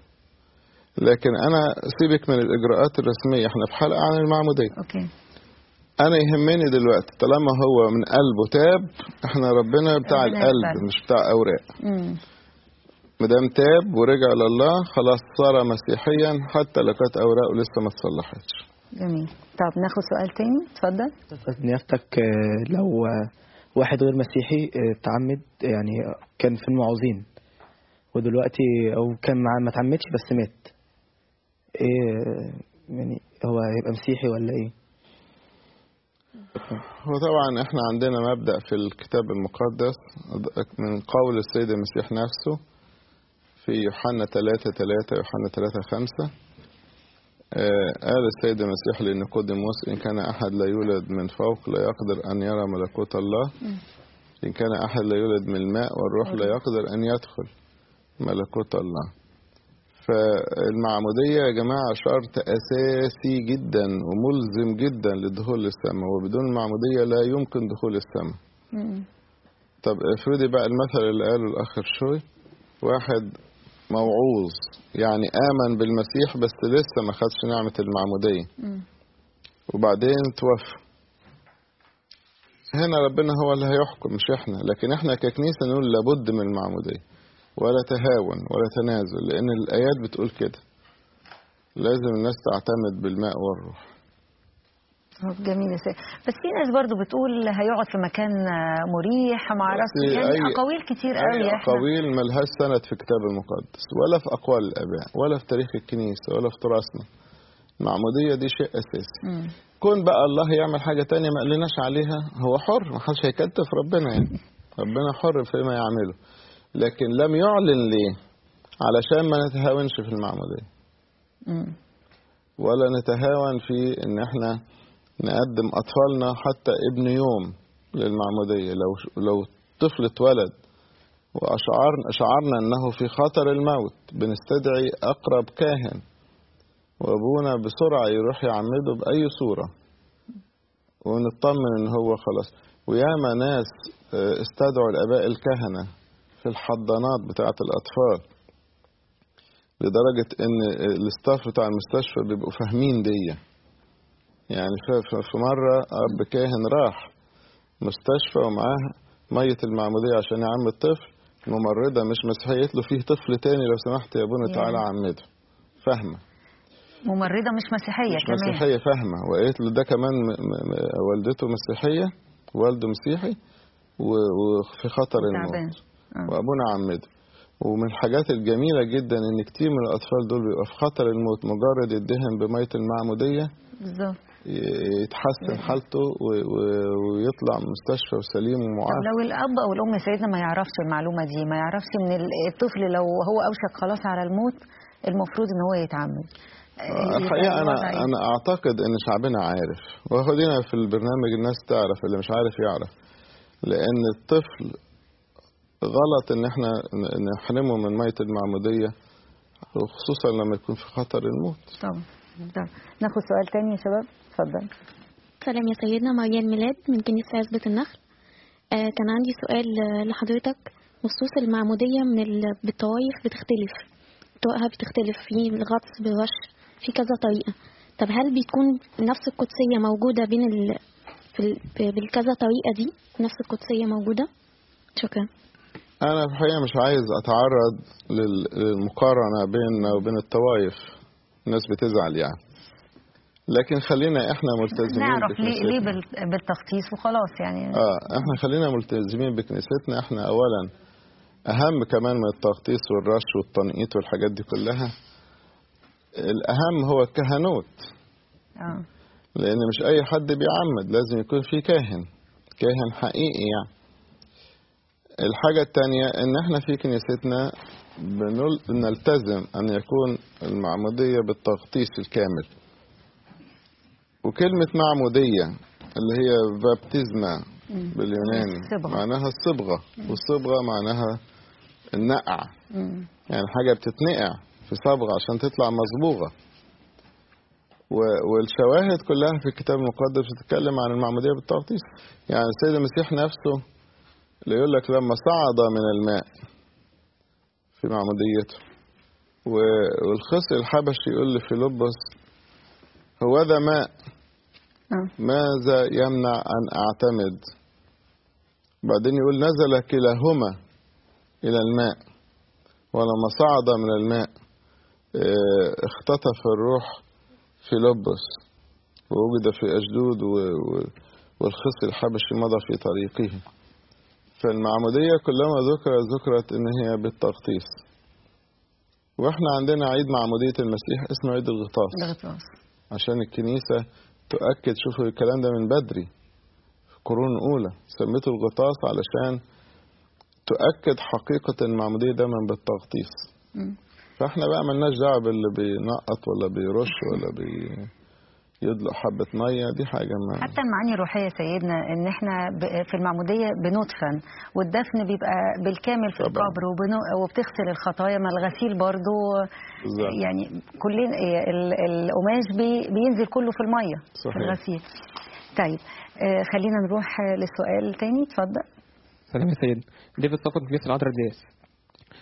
لكن انا سيبك من الاجراءات الرسميه احنا في حلقه عن المعموديه اوكي انا يهمني دلوقتي طالما هو من قلبه تاب احنا ربنا بتاع ربنا القلب يقبل. مش بتاع اوراق امم ما دام تاب ورجع لله خلاص صار مسيحيا حتى لو كانت اوراقه لسه ما اتصلحتش جميل طب ناخد سؤال تاني اتفضل نيافتك آه، لو آه، واحد غير مسيحي آه، تعمد يعني كان في المعوزين ودلوقتي او كان مع ما تعمدش بس مات ايه آه، يعني هو هيبقى مسيحي ولا ايه هو طبعا احنا عندنا مبدأ في الكتاب المقدس من قول السيد المسيح نفسه في يوحنا 3 3 يوحنا 3 5 آه، قال السيد المسيح لنيقوديموس إن كان أحد لا يولد من فوق لا يقدر أن يرى ملكوت الله إن كان أحد لا يولد من الماء والروح لا يقدر أن يدخل ملكوت الله فالمعمودية يا جماعة شرط أساسي جدا وملزم جدا للدخول للسماء وبدون المعمودية لا يمكن دخول السماء مم. طب افرضي بقى المثل اللي قاله الأخ شوي واحد موعوظ يعني آمن بالمسيح بس لسه ما خدش نعمة المعمودية مم. وبعدين توفى هنا ربنا هو اللي هيحكم مش احنا لكن احنا ككنيسة نقول لابد من المعمودية ولا تهاون ولا تنازل لأن الآيات بتقول كده لازم الناس تعتمد بالماء والروح طب جميل يا سيد بس في ناس برضو بتقول هيقعد في مكان آه، مريح ما اعرفش بس يعني أي- اقاويل كتير قوي أي احنا أقاويل ملهاش سند في الكتاب المقدس ولا في أقوال الآباء ولا في تاريخ الكنيسة ولا في تراثنا المعمودية دي شيء أساسي مم. كون بقى الله يعمل حاجة تانية ما قالناش عليها هو حر ما حدش هيكتف ربنا يعني ربنا حر فيما يعمله لكن لم يعلن ليه علشان ما نتهاونش في المعمودية مم. ولا نتهاون في ان احنا نقدم اطفالنا حتى ابن يوم للمعمودية لو لو طفل اتولد واشعرنا شعرنا انه في خطر الموت بنستدعي اقرب كاهن وابونا بسرعة يروح يعمده بأي صورة ونطمن ان هو خلاص وياما ناس آه، استدعوا الاباء الكهنة في الحضانات بتاعة الاطفال لدرجة ان الاستاف بتاع المستشفى بيبقوا فاهمين دي يعني في- في في مرة اب كاهن راح مستشفى ومعاه مية المعمودية عشان يعمد الطفل الممرضة مش مسيحية قالت له فيه طفل تاني لو سمحت يا ابونا تعالى ياه. عمده فاهمة ممرضه مش مسيحيه مش كمان مسيحية فاهمة وقالت له ده كمان م- م- م- والدته مسيحية والده مسيحي و- وفي خطر تعبان. الموت آه. وأبونا عمده ومن الحاجات الجميلة جدا إن كتير من الأطفال دول بيبقى في خطر الموت مجرد يدهن بمية المعمودية بالظبط ي- يتحسن حالته و- و- ويطلع من المستشفى وسليم طب ومعافى لو الاب او الام يا سيدنا ما يعرفش المعلومه دي ما يعرفش ان ال- الطفل لو هو اوشك خلاص على الموت المفروض ان هو يتعمد آه، الحقيقة يبقى أنا الوضع إيه؟ أنا أعتقد إن شعبنا عارف وخدينا في البرنامج الناس تعرف اللي مش عارف يعرف لأن الطفل غلط إن إحنا ن- نحرمه من مية المعمودية وخصوصا لما يكون في خطر الموت طبعا طبعا ناخد سؤال تاني يا شباب اتفضل سلام يا سيدنا مريم ميلاد من كنيسة عزبة النخل آه كان عندي سؤال آه، لحضرتك بخصوص المعمودية من ال... بالطوائف بتختلف طرقها بتختلف في الغطس بالرش في كذا طريقة طب هل بتكون نفس القدسية موجودة بين ال... في ال... بالكذا طريقة دي نفس القدسية موجودة شكرا أنا في الحقيقة مش عايز أتعرض لل- للمقارنة بيننا وبين الطوائف الناس بتزعل يعني لكن خلينا إحنا ملتزمين نعرف ليه ليه بكنيستنا. بال- بالتخصيص وخلاص يعني اه احنا خلينا ملتزمين بكنيستنا احنا اولا اهم كمان من التغطيس والرش والتنقيط والحاجات دي كلها الاهم هو الكهنوت اه لان مش اي حد بيعمد لازم يكون في كاهن كاهن حقيقي يعني الحاجة التانية ان احنا في كنيستنا بنل... نلتزم ان يكون المعمودية بالتغطيس الكامل وكلمة معمودية اللي هي بابتزما باليوناني الصبغة. معناها الصبغة والصبغة معناها النقع مم. يعني حاجة بتتنقع في صبغة عشان تطلع مصبوغة و- والشواهد كلها في الكتاب المقدس بتتكلم عن المعمودية بالتغطيس يعني السيد المسيح نفسه اللي يقول لك لما صعد من الماء في معموديته و- والخصي الحبشي يقول لفيلبس هو ذا ماء آه. ماذا يمنع أن أعتمد بعدين يقول نزل كلاهما إلى الماء ولما صعد من الماء آه، اختطف الروح في لبس ووجد في أشدود و- و- والخصي الحبشي مضى في طريقه فالمعمودية كلما ذكرت ذكرت إن هي بالتغطيس وإحنا عندنا عيد معمودية المسيح اسمه عيد الغطاس الغطاس عشان الكنيسة تؤكد شوفوا الكلام ده من بدري في قرون أولى سميته الغطاس علشان تؤكد حقيقة المعمودية دايما بالتغطيس مم. فاحنا بقى ملناش دعوة باللي بينقط ولا بيرش ولا بيدلق حبة مية دي حاجة ما حتى المعاني الروحيه يا سيدنا ان احنا ب- في المعموديه بندفن والدفن بيبقى بالكامل في طبعا. القبر وبنو- وبتغسل الخطايا ما الغسيل برضو بالظبط. يعني كلنا ال- القماش بي- بينزل كله في الميه في صحيح. الغسيل طيب آه، خلينا نروح آه، للسؤال تاني اتفضل سلام يا سيد ديفيد صفوت من كنيسة العذراء الدياس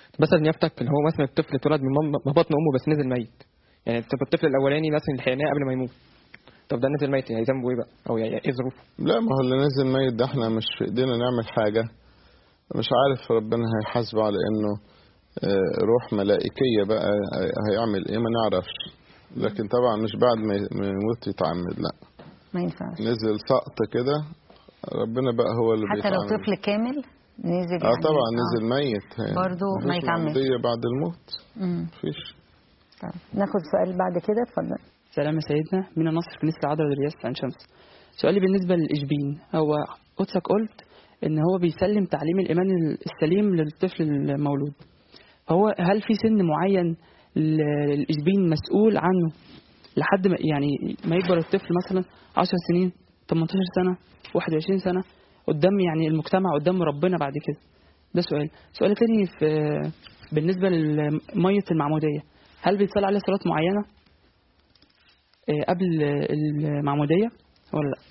مثلا يفتك اللي هو مثلا الطفل اتولد من مام- من بطن امه بس نزل ميت يعني طب الطفل الاولاني مثلا اللي حقناه قبل ما يموت طب ده نزل ميت يعني ذنبه ايه بقى او يعني ايه ظروفه لا ما هو اللي نزل ميت ده احنا مش في ايدينا نعمل حاجة مش عارف ربنا هيحاسبه على انه آه، روح ملائكية بقى هيعمل ايه ما نعرفش لكن طبعا مش بعد ما ما يموت يتعمد لا ما ينفعش نزل سقط كده ربنا بقى هو اللي حتى لو بيتعامل طفل كامل نزل اه يعني طبعا نزل ميت يعني برضو ما مفيش يتعمد. معمودية بعد الموت مم. مفيش طيب ناخد سؤال بعد كده اتفضل سلام يا سيدنا من نصر كنيسة العذراء لرياسة عين شمس سؤالي بالنسبة للإشبين هو قدسك قلت إن هو بيسلم تعليم الإيمان السليم للطفل المولود هو هل في سن معين للإشبين مسؤول عنه لحد ما يعني ما يكبر الطفل مثلا 10 سنين 18 سنة 21 سنة قدام يعني المجتمع قدام ربنا بعد كده ده سؤال سؤال تاني في بالنسبة لمية المعمودية هل بيتصلى عليه صلاة معينة آه، قبل المعمودية ولا لا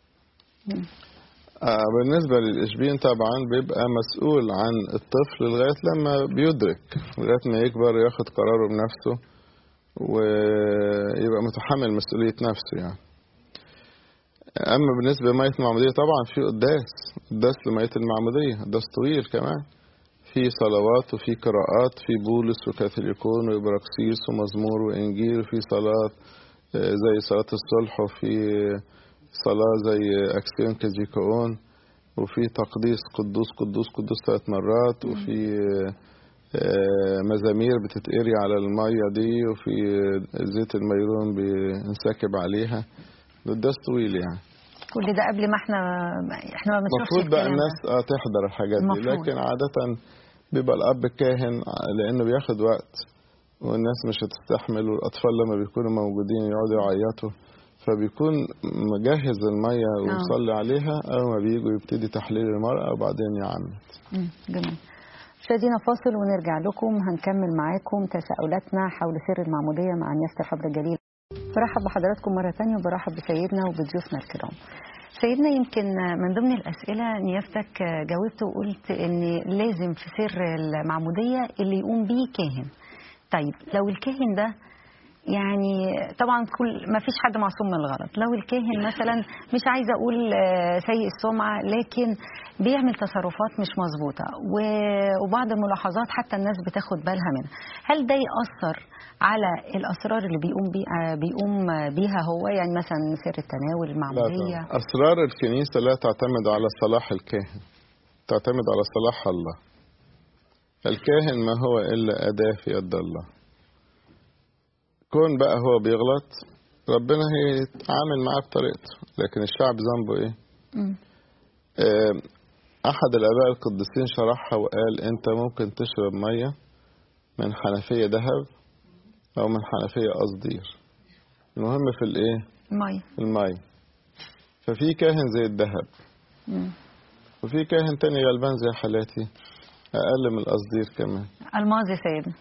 آه بالنسبة للإشبين طبعا بيبقى مسؤول عن الطفل لغاية لما بيدرك لغاية ما يكبر ياخد قراره بنفسه ويبقى متحمل مسؤولية نفسه يعني أما بالنسبة لمية المعمودية طبعا في قداس قداس لمية المعمودية قداس طويل كمان في صلوات وفي قراءات في بولس وكاثوليكون وإبراكسيس ومزمور وإنجيل وفي صلاة آه، زي صلاة الصلح وفي صلاة زي أكسيون كازيكاون وفي تقديس قدوس قدوس قدوس ثلاث مرات وفي آه، مزامير بتتقري على المية دي وفي زيت الميرون بينسكب عليها قداس طويل يعني كل ده قبل ما احنا احنا ما بنشوفش المفروض بقى الكلام الناس ده. اه تحضر الحاجات دي المفروض. لكن عادة بيبقى الأب كاهن لأنه بياخد وقت والناس مش هتستحمل والأطفال لما بيكونوا موجودين يقعدوا يعيطوا فبيكون مجهز المية ويصلي عليها أول ما بييجوا يبتدي تحليل المرأة وبعدين يعمد مم، جميل مشاهدينا فاصل ونرجع لكم هنكمل معاكم تساؤلاتنا حول سر المعمودية مع نيافة الحبر الجليل برحب بحضراتكم مرة تانية وبرحب بسيدنا وبضيوفنا الكرام سيدنا يمكن من ضمن الأسئلة نيافتك جاوبت وقلت إن لازم في سر المعمودية اللي يقوم بيه كاهن طيب لو الكاهن ده يعني طبعا كل ما فيش حد معصوم من الغلط لو الكاهن مثلا مش عايزه اقول آه، سيء السمعه لكن بيعمل تصرفات مش مظبوطه و- وبعض الملاحظات حتى الناس بتاخد بالها منها هل ده ياثر على الاسرار اللي بيقوم بي آه، بيقوم بيها هو يعني مثلا سر التناول لا المعموديه طبعا. أسرار الكنيسة لا تعتمد على صلاح الكاهن تعتمد على صلاح الله الكاهن ما هو إلا أداة في يد الله كون بقى هو بيغلط ربنا هيتعامل معاه بطريقته لكن الشعب ذنبه ايه مم. آه، احد الاباء القديسين شرحها وقال انت ممكن تشرب ميه من حنفيه ذهب او من حنفيه قصدير المهم في الايه مي الميه ففي كاهن زي الذهب مم. وفي كاهن تاني غلبان زي حالاتي اقل من القصدير كمان الماظ يا سيدنا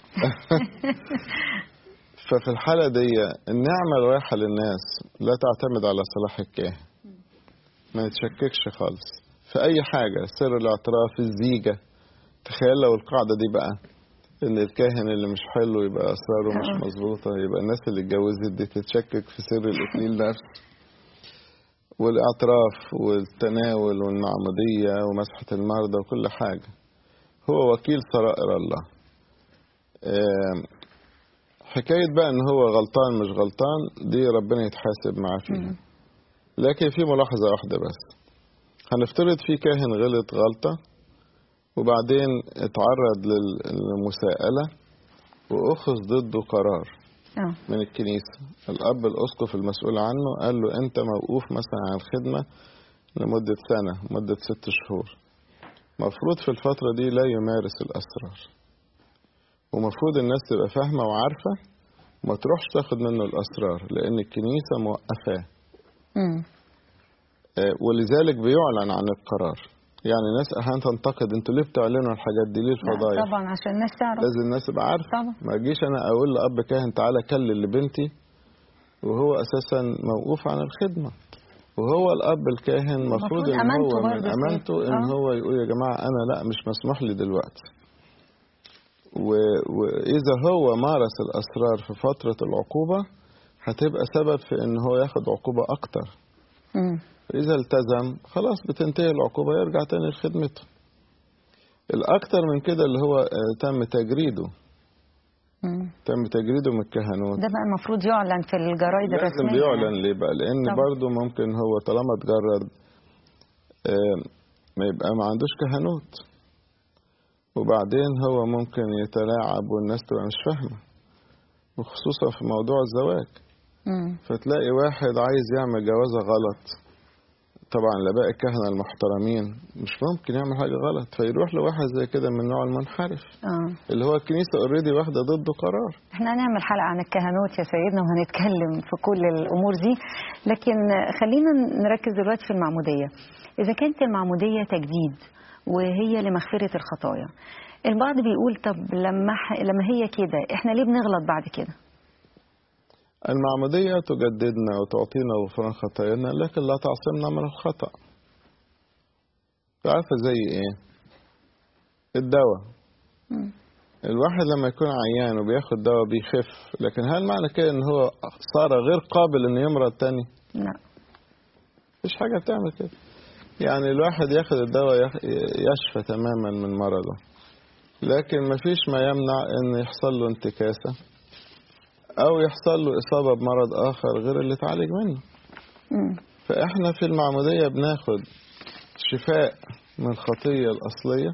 ففي الحالة دي النعمة الرايحة للناس لا تعتمد على صلاح الكاهن ما نتشككش خالص في أي حاجة سر الاعتراف الزيجة تخيل لو القاعدة دي بقى إن الكاهن اللي مش حلو يبقى أسراره مش مظبوطة يبقى الناس اللي اتجوزت دي تتشكك في سر الإكليل نفسه والاعتراف والتناول والمعمودية ومسحة المرضى وكل حاجة هو وكيل سرائر الله آم، حكاية بقى ان هو غلطان مش غلطان دي ربنا يتحاسب معاه فيها لكن في ملاحظة واحدة بس هنفترض في كاهن غلط غلطة وبعدين اتعرض لل- للمساءلة وأخذ ضده قرار اه من الكنيسة الأب الأسقف المسؤول عنه قال له أنت موقوف مثلا عن الخدمة لمدة سنة مدة ست شهور مفروض في الفترة دي لا يمارس الأسرار ومفروض الناس تبقى فاهمة وعارفة وما تروحش تاخد منه الأسرار لأن الكنيسة موقفاه مم. آه، ولذلك بيعلن عن القرار يعني الناس أحيانا تنتقد انتوا ليه بتعلنوا الحاجات دي ليه لا، الفضايح طبعا عشان الناس تعرف لازم الناس تبقى عارفة طبعا ما اجيش انا اقول لاب كاهن تعالى كلل لبنتي وهو اساسا موقوف عن الخدمه وهو الاب الكاهن المفروض المفروض ان أمانته هو من برضه امانته سيد. ان آه. هو يقول يا جماعه انا لا مش مسموح لي دلوقتي و- وإذا هو مارس الأسرار في فترة العقوبة هتبقى سبب في إن هو ياخد عقوبة أكتر مم. إذا التزم خلاص بتنتهي العقوبة يرجع تاني لخدمته الأكتر من كده اللي هو آه، تم تجريده مم. تم تجريده من الكهنوت ده بقى المفروض يعلن في الجرايد لازم الرسمية بيعلن ليه بقى لأن طبعا. برضه ممكن هو طالما اتجرد آه، ما يبقى ما عندوش كهنوت وبعدين هو ممكن يتلاعب والناس تبقى مش فاهمة وخصوصا في موضوع الزواج مم. فتلاقي واحد عايز يعمل جوازة غلط طبعا لباقي الكهنة المحترمين مش ممكن يعمل حاجة غلط فيروح لواحد زي كده من النوع المنحرف اه اللي هو الكنيسة اوريدي واخدة ضده قرار احنا هنعمل حلقة عن الكهنوت يا سيدنا وهنتكلم في كل الأمور دي لكن خلينا نركز دلوقتي في المعمودية إذا كانت المعمودية تجديد وهي لمغفرة الخطايا البعض بيقول طب لما ح- لما هي كده احنا ليه بنغلط بعد كده؟ المعمودية تجددنا وتعطينا غفران خطايانا لكن لا تعصمنا من الخطأ عارفة زي ايه الدواء مم. الواحد لما يكون عيان وبياخد دواء بيخف لكن هل معنى كده ان هو صار غير قابل انه يمرض تاني لا مفيش حاجة بتعمل كده يعني الواحد ياخد الدواء يخ- يشفى تماما من مرضه لكن مفيش ما يمنع ان يحصل له انتكاسة او يحصل له اصابة بمرض اخر غير اللي اتعالج منه مم. فاحنا في المعمودية بناخد شفاء من الخطية الأصلية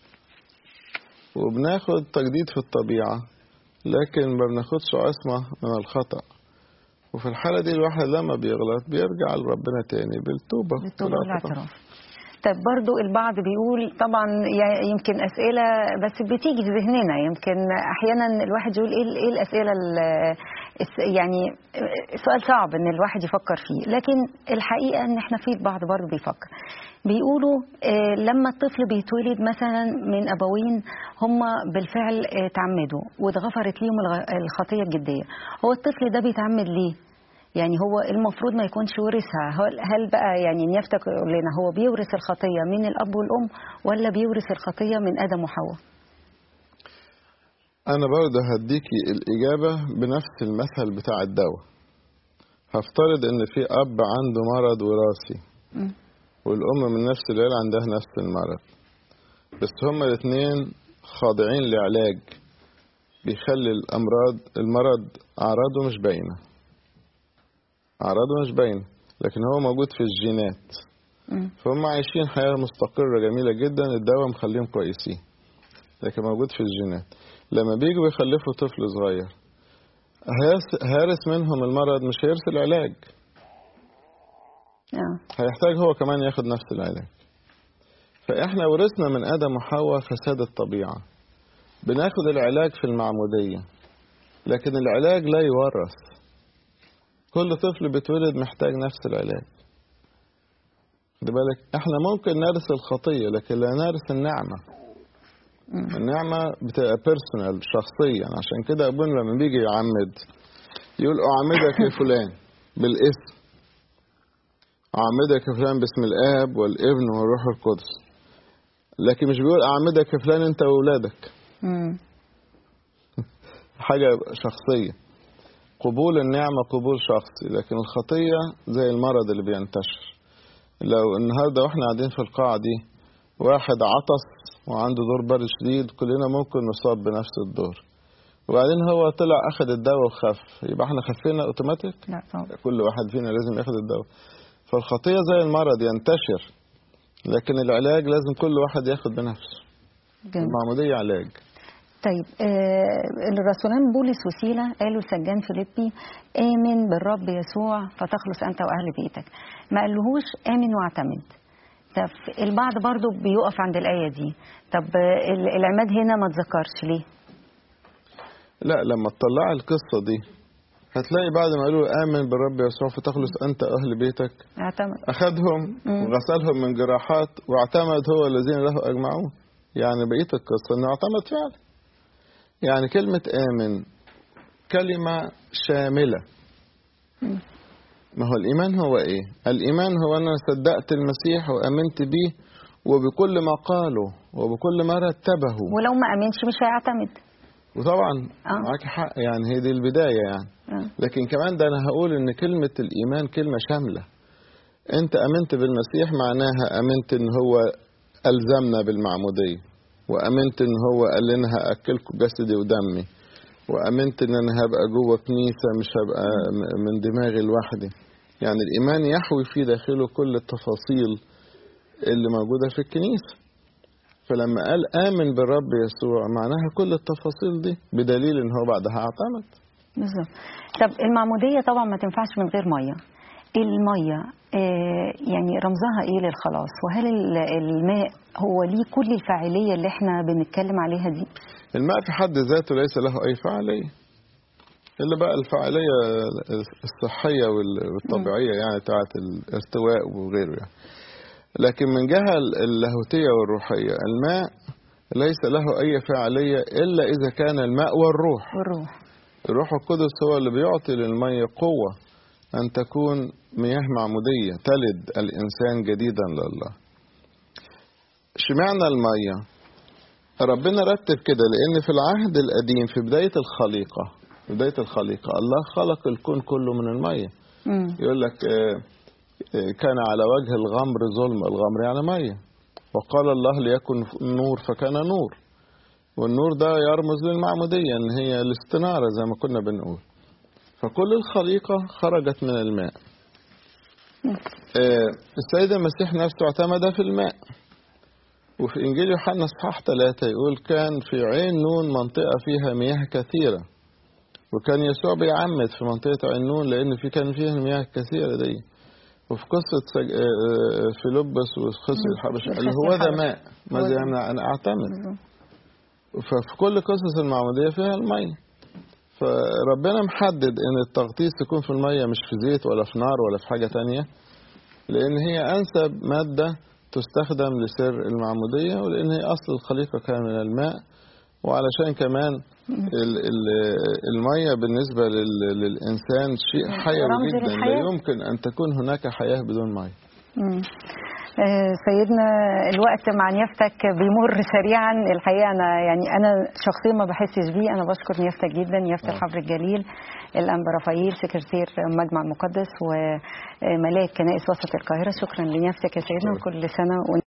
وبناخد تجديد في الطبيعة لكن ما بناخدش عصمة من الخطأ وفي الحالة دي الواحد لما بيغلط بيرجع لربنا تاني بالتوبة بالتوبة والاعتراف. والاعتراف طيب برضو البعض بيقول طبعا ي- يمكن أسئلة بس بتيجي في ذهننا يمكن أحيانا الواحد يقول إيه إيه الأسئلة ال- الس- يعني سؤال صعب إن الواحد يفكر فيه لكن الحقيقة إن إحنا في البعض برضو بيفكر بيقولوا آه، لما الطفل بيتولد مثلا من أبوين هم بالفعل آه، تعمدوا واتغفرت ليهم الغ- الخطية الجدية هو الطفل ده بيتعمد ليه؟ يعني هو المفروض ما يكونش ورثها هل, هل بقى يعني نيافتك يقول لنا هو بيورث الخطية من الأب والأم ولا بيورث الخطية من آدم وحواء أنا برضه هديكي الإجابة بنفس المثل بتاع الدواء هفترض إن في أب عنده مرض وراثي مم. والأم من نفس العيلة عندها نفس المرض بس هما الاثنين خاضعين لعلاج بيخلي الأمراض المرض أعراضه مش باينة أعراضه مش باينة لكن هو موجود في الجينات مم. فهم عايشين حياة مستقرة جميلة جدا الدواء مخليهم كويسين لكن موجود في الجينات لما بيجوا يخلفوا طفل صغير هيرث- هيرث منهم المرض مش هيرث العلاج آه. هيحتاج هو كمان ياخد نفس العلاج فإحنا ورثنا من آدم وحواء فساد الطبيعة بناخد العلاج في المعمودية لكن العلاج لا يورث كل طفل بيتولد محتاج نفس العلاج خد بالك احنا ممكن نرث الخطية لكن لا نرث النعمة مم. النعمة بتبقى بيرسونال شخصيا عشان كده أبونا لما بيجي يعمد يقول أعمدك يا فلان بالاسم أعمدك يا فلان باسم الآب والابن والروح القدس لكن مش بيقول أعمدك يا فلان أنت وأولادك مم. حاجة شخصية قبول النعمة قبول شخصي لكن الخطية زي المرض اللي بينتشر لو النهاردة واحنا قاعدين في القاعة دي واحد عطس وعنده دور برد شديد كلنا ممكن نصاب بنفس الدور وبعدين هو طلع أخد الدواء وخف يبقى احنا خفينا اوتوماتيك لا طبعا كل واحد فينا لازم ياخد الدواء فالخطية زي المرض ينتشر لكن العلاج لازم كل واحد ياخد بنفسه جميل. المعمودية علاج طيب آه الرسولان بولس وسيلة قالوا لسجان فيليبي آمن بالرب يسوع فتخلص أنت وأهل بيتك ما قالهوش آمن واعتمد طب البعض برضو بيقف عند الآية دي طب آه، ال- العماد هنا ما تذكرش ليه لا لما تطلع القصة دي هتلاقي بعد ما قالوا آمن بالرب يسوع فتخلص أنت أهل بيتك اعتمد أخذهم مم. وغسلهم من جراحات واعتمد هو الذين له أجمعون يعني بقية القصة أنه اعتمد فعلا يعني كلمة آمن كلمة شاملة ما هو الإيمان هو إيه؟ الإيمان هو أن أنا صدقت المسيح وآمنت بيه وبكل ما قاله وبكل ما رتبه ولو ما امنش مش هيعتمد وطبعا آه. معاك حق يعني هي دي البداية يعني آه. لكن كمان ده أنا هقول إن كلمة الإيمان كلمة شاملة أنت أمنت بالمسيح معناها أمنت إن هو ألزمنا بالمعمودية وأمنت إن هو قال لنا هأكلكم جسدي ودمي وأمنت إن أنا هبقى جوه كنيسة مش هبقى م- من دماغي لوحدي يعني الإيمان يحوي في داخله كل التفاصيل اللي موجودة في الكنيسة فلما قال آمن بالرب يسوع معناها كل التفاصيل دي بدليل إن هو بعدها اعتمد بالظبط طب المعمودية طبعا ما تنفعش من غير مية المية آه، يعني رمزها ايه للخلاص وهل ال- الماء هو ليه كل الفاعلية اللي احنا بنتكلم عليها دي الماء في حد ذاته ليس له أي فعالية إلا بقى الفعالية الصحية وال- والطبيعية يعني بتاعت الارتواء وغيره يعني. لكن من جهة اللاهوتية والروحية الماء ليس له أي فعالية إلا إذا كان الماء والروح والروح الروح القدس هو اللي بيعطي للمية قوة أن تكون مياه معمودية تلد الإنسان جديدا لله شمعنا المية ربنا رتب كده لأن في العهد القديم في بداية الخليقة في بداية الخليقة الله خلق الكون كله من المية مم. يقول لك آه، آه، كان على وجه الغمر ظلم الغمر يعني مية وقال الله ليكن نور فكان نور والنور ده يرمز للمعمودية ان هي الاستنارة زي ما كنا بنقول فكل الخليقة خرجت من الماء آه، السيد المسيح نفسه اعتمد في الماء وفي إنجيل يوحنا اصحاح ثلاثة يقول كان في عين نون منطقة فيها مياه كثيرة وكان يسوع بيعمد في منطقة عين نون لأن في كان فيها المياه الكثيرة دي وفي قصة سج... آه، آه، فيلبس وقصة الحبشة اللي هو ده ماء ماذا يمنع أن أعتمد ففي كل قصص المعمودية فيها المية فربنا محدد ان التغطيس يكون في المية مش في زيت ولا في نار ولا في حاجة تانية لان هي انسب مادة تستخدم لسر المعمودية ولان هي اصل الخليقة كان من الماء وعلشان كمان ال- ال- المية بالنسبة لل- للإنسان شيء حيوي رمز جدا لا للحياة. يمكن أن تكون هناك حياة بدون مية مم. آه، سيدنا الوقت مع نيافتك بيمر سريعا الحقيقه انا يعني انا شخصيا ما بحسش بيه انا بشكر نيافتك جدا نيافه الحبر الجليل الانبا رفايل سكرتير مجمع المقدس وملاك كنائس وسط القاهره شكرا لنيافتك يا سيدنا وكل سنه وانت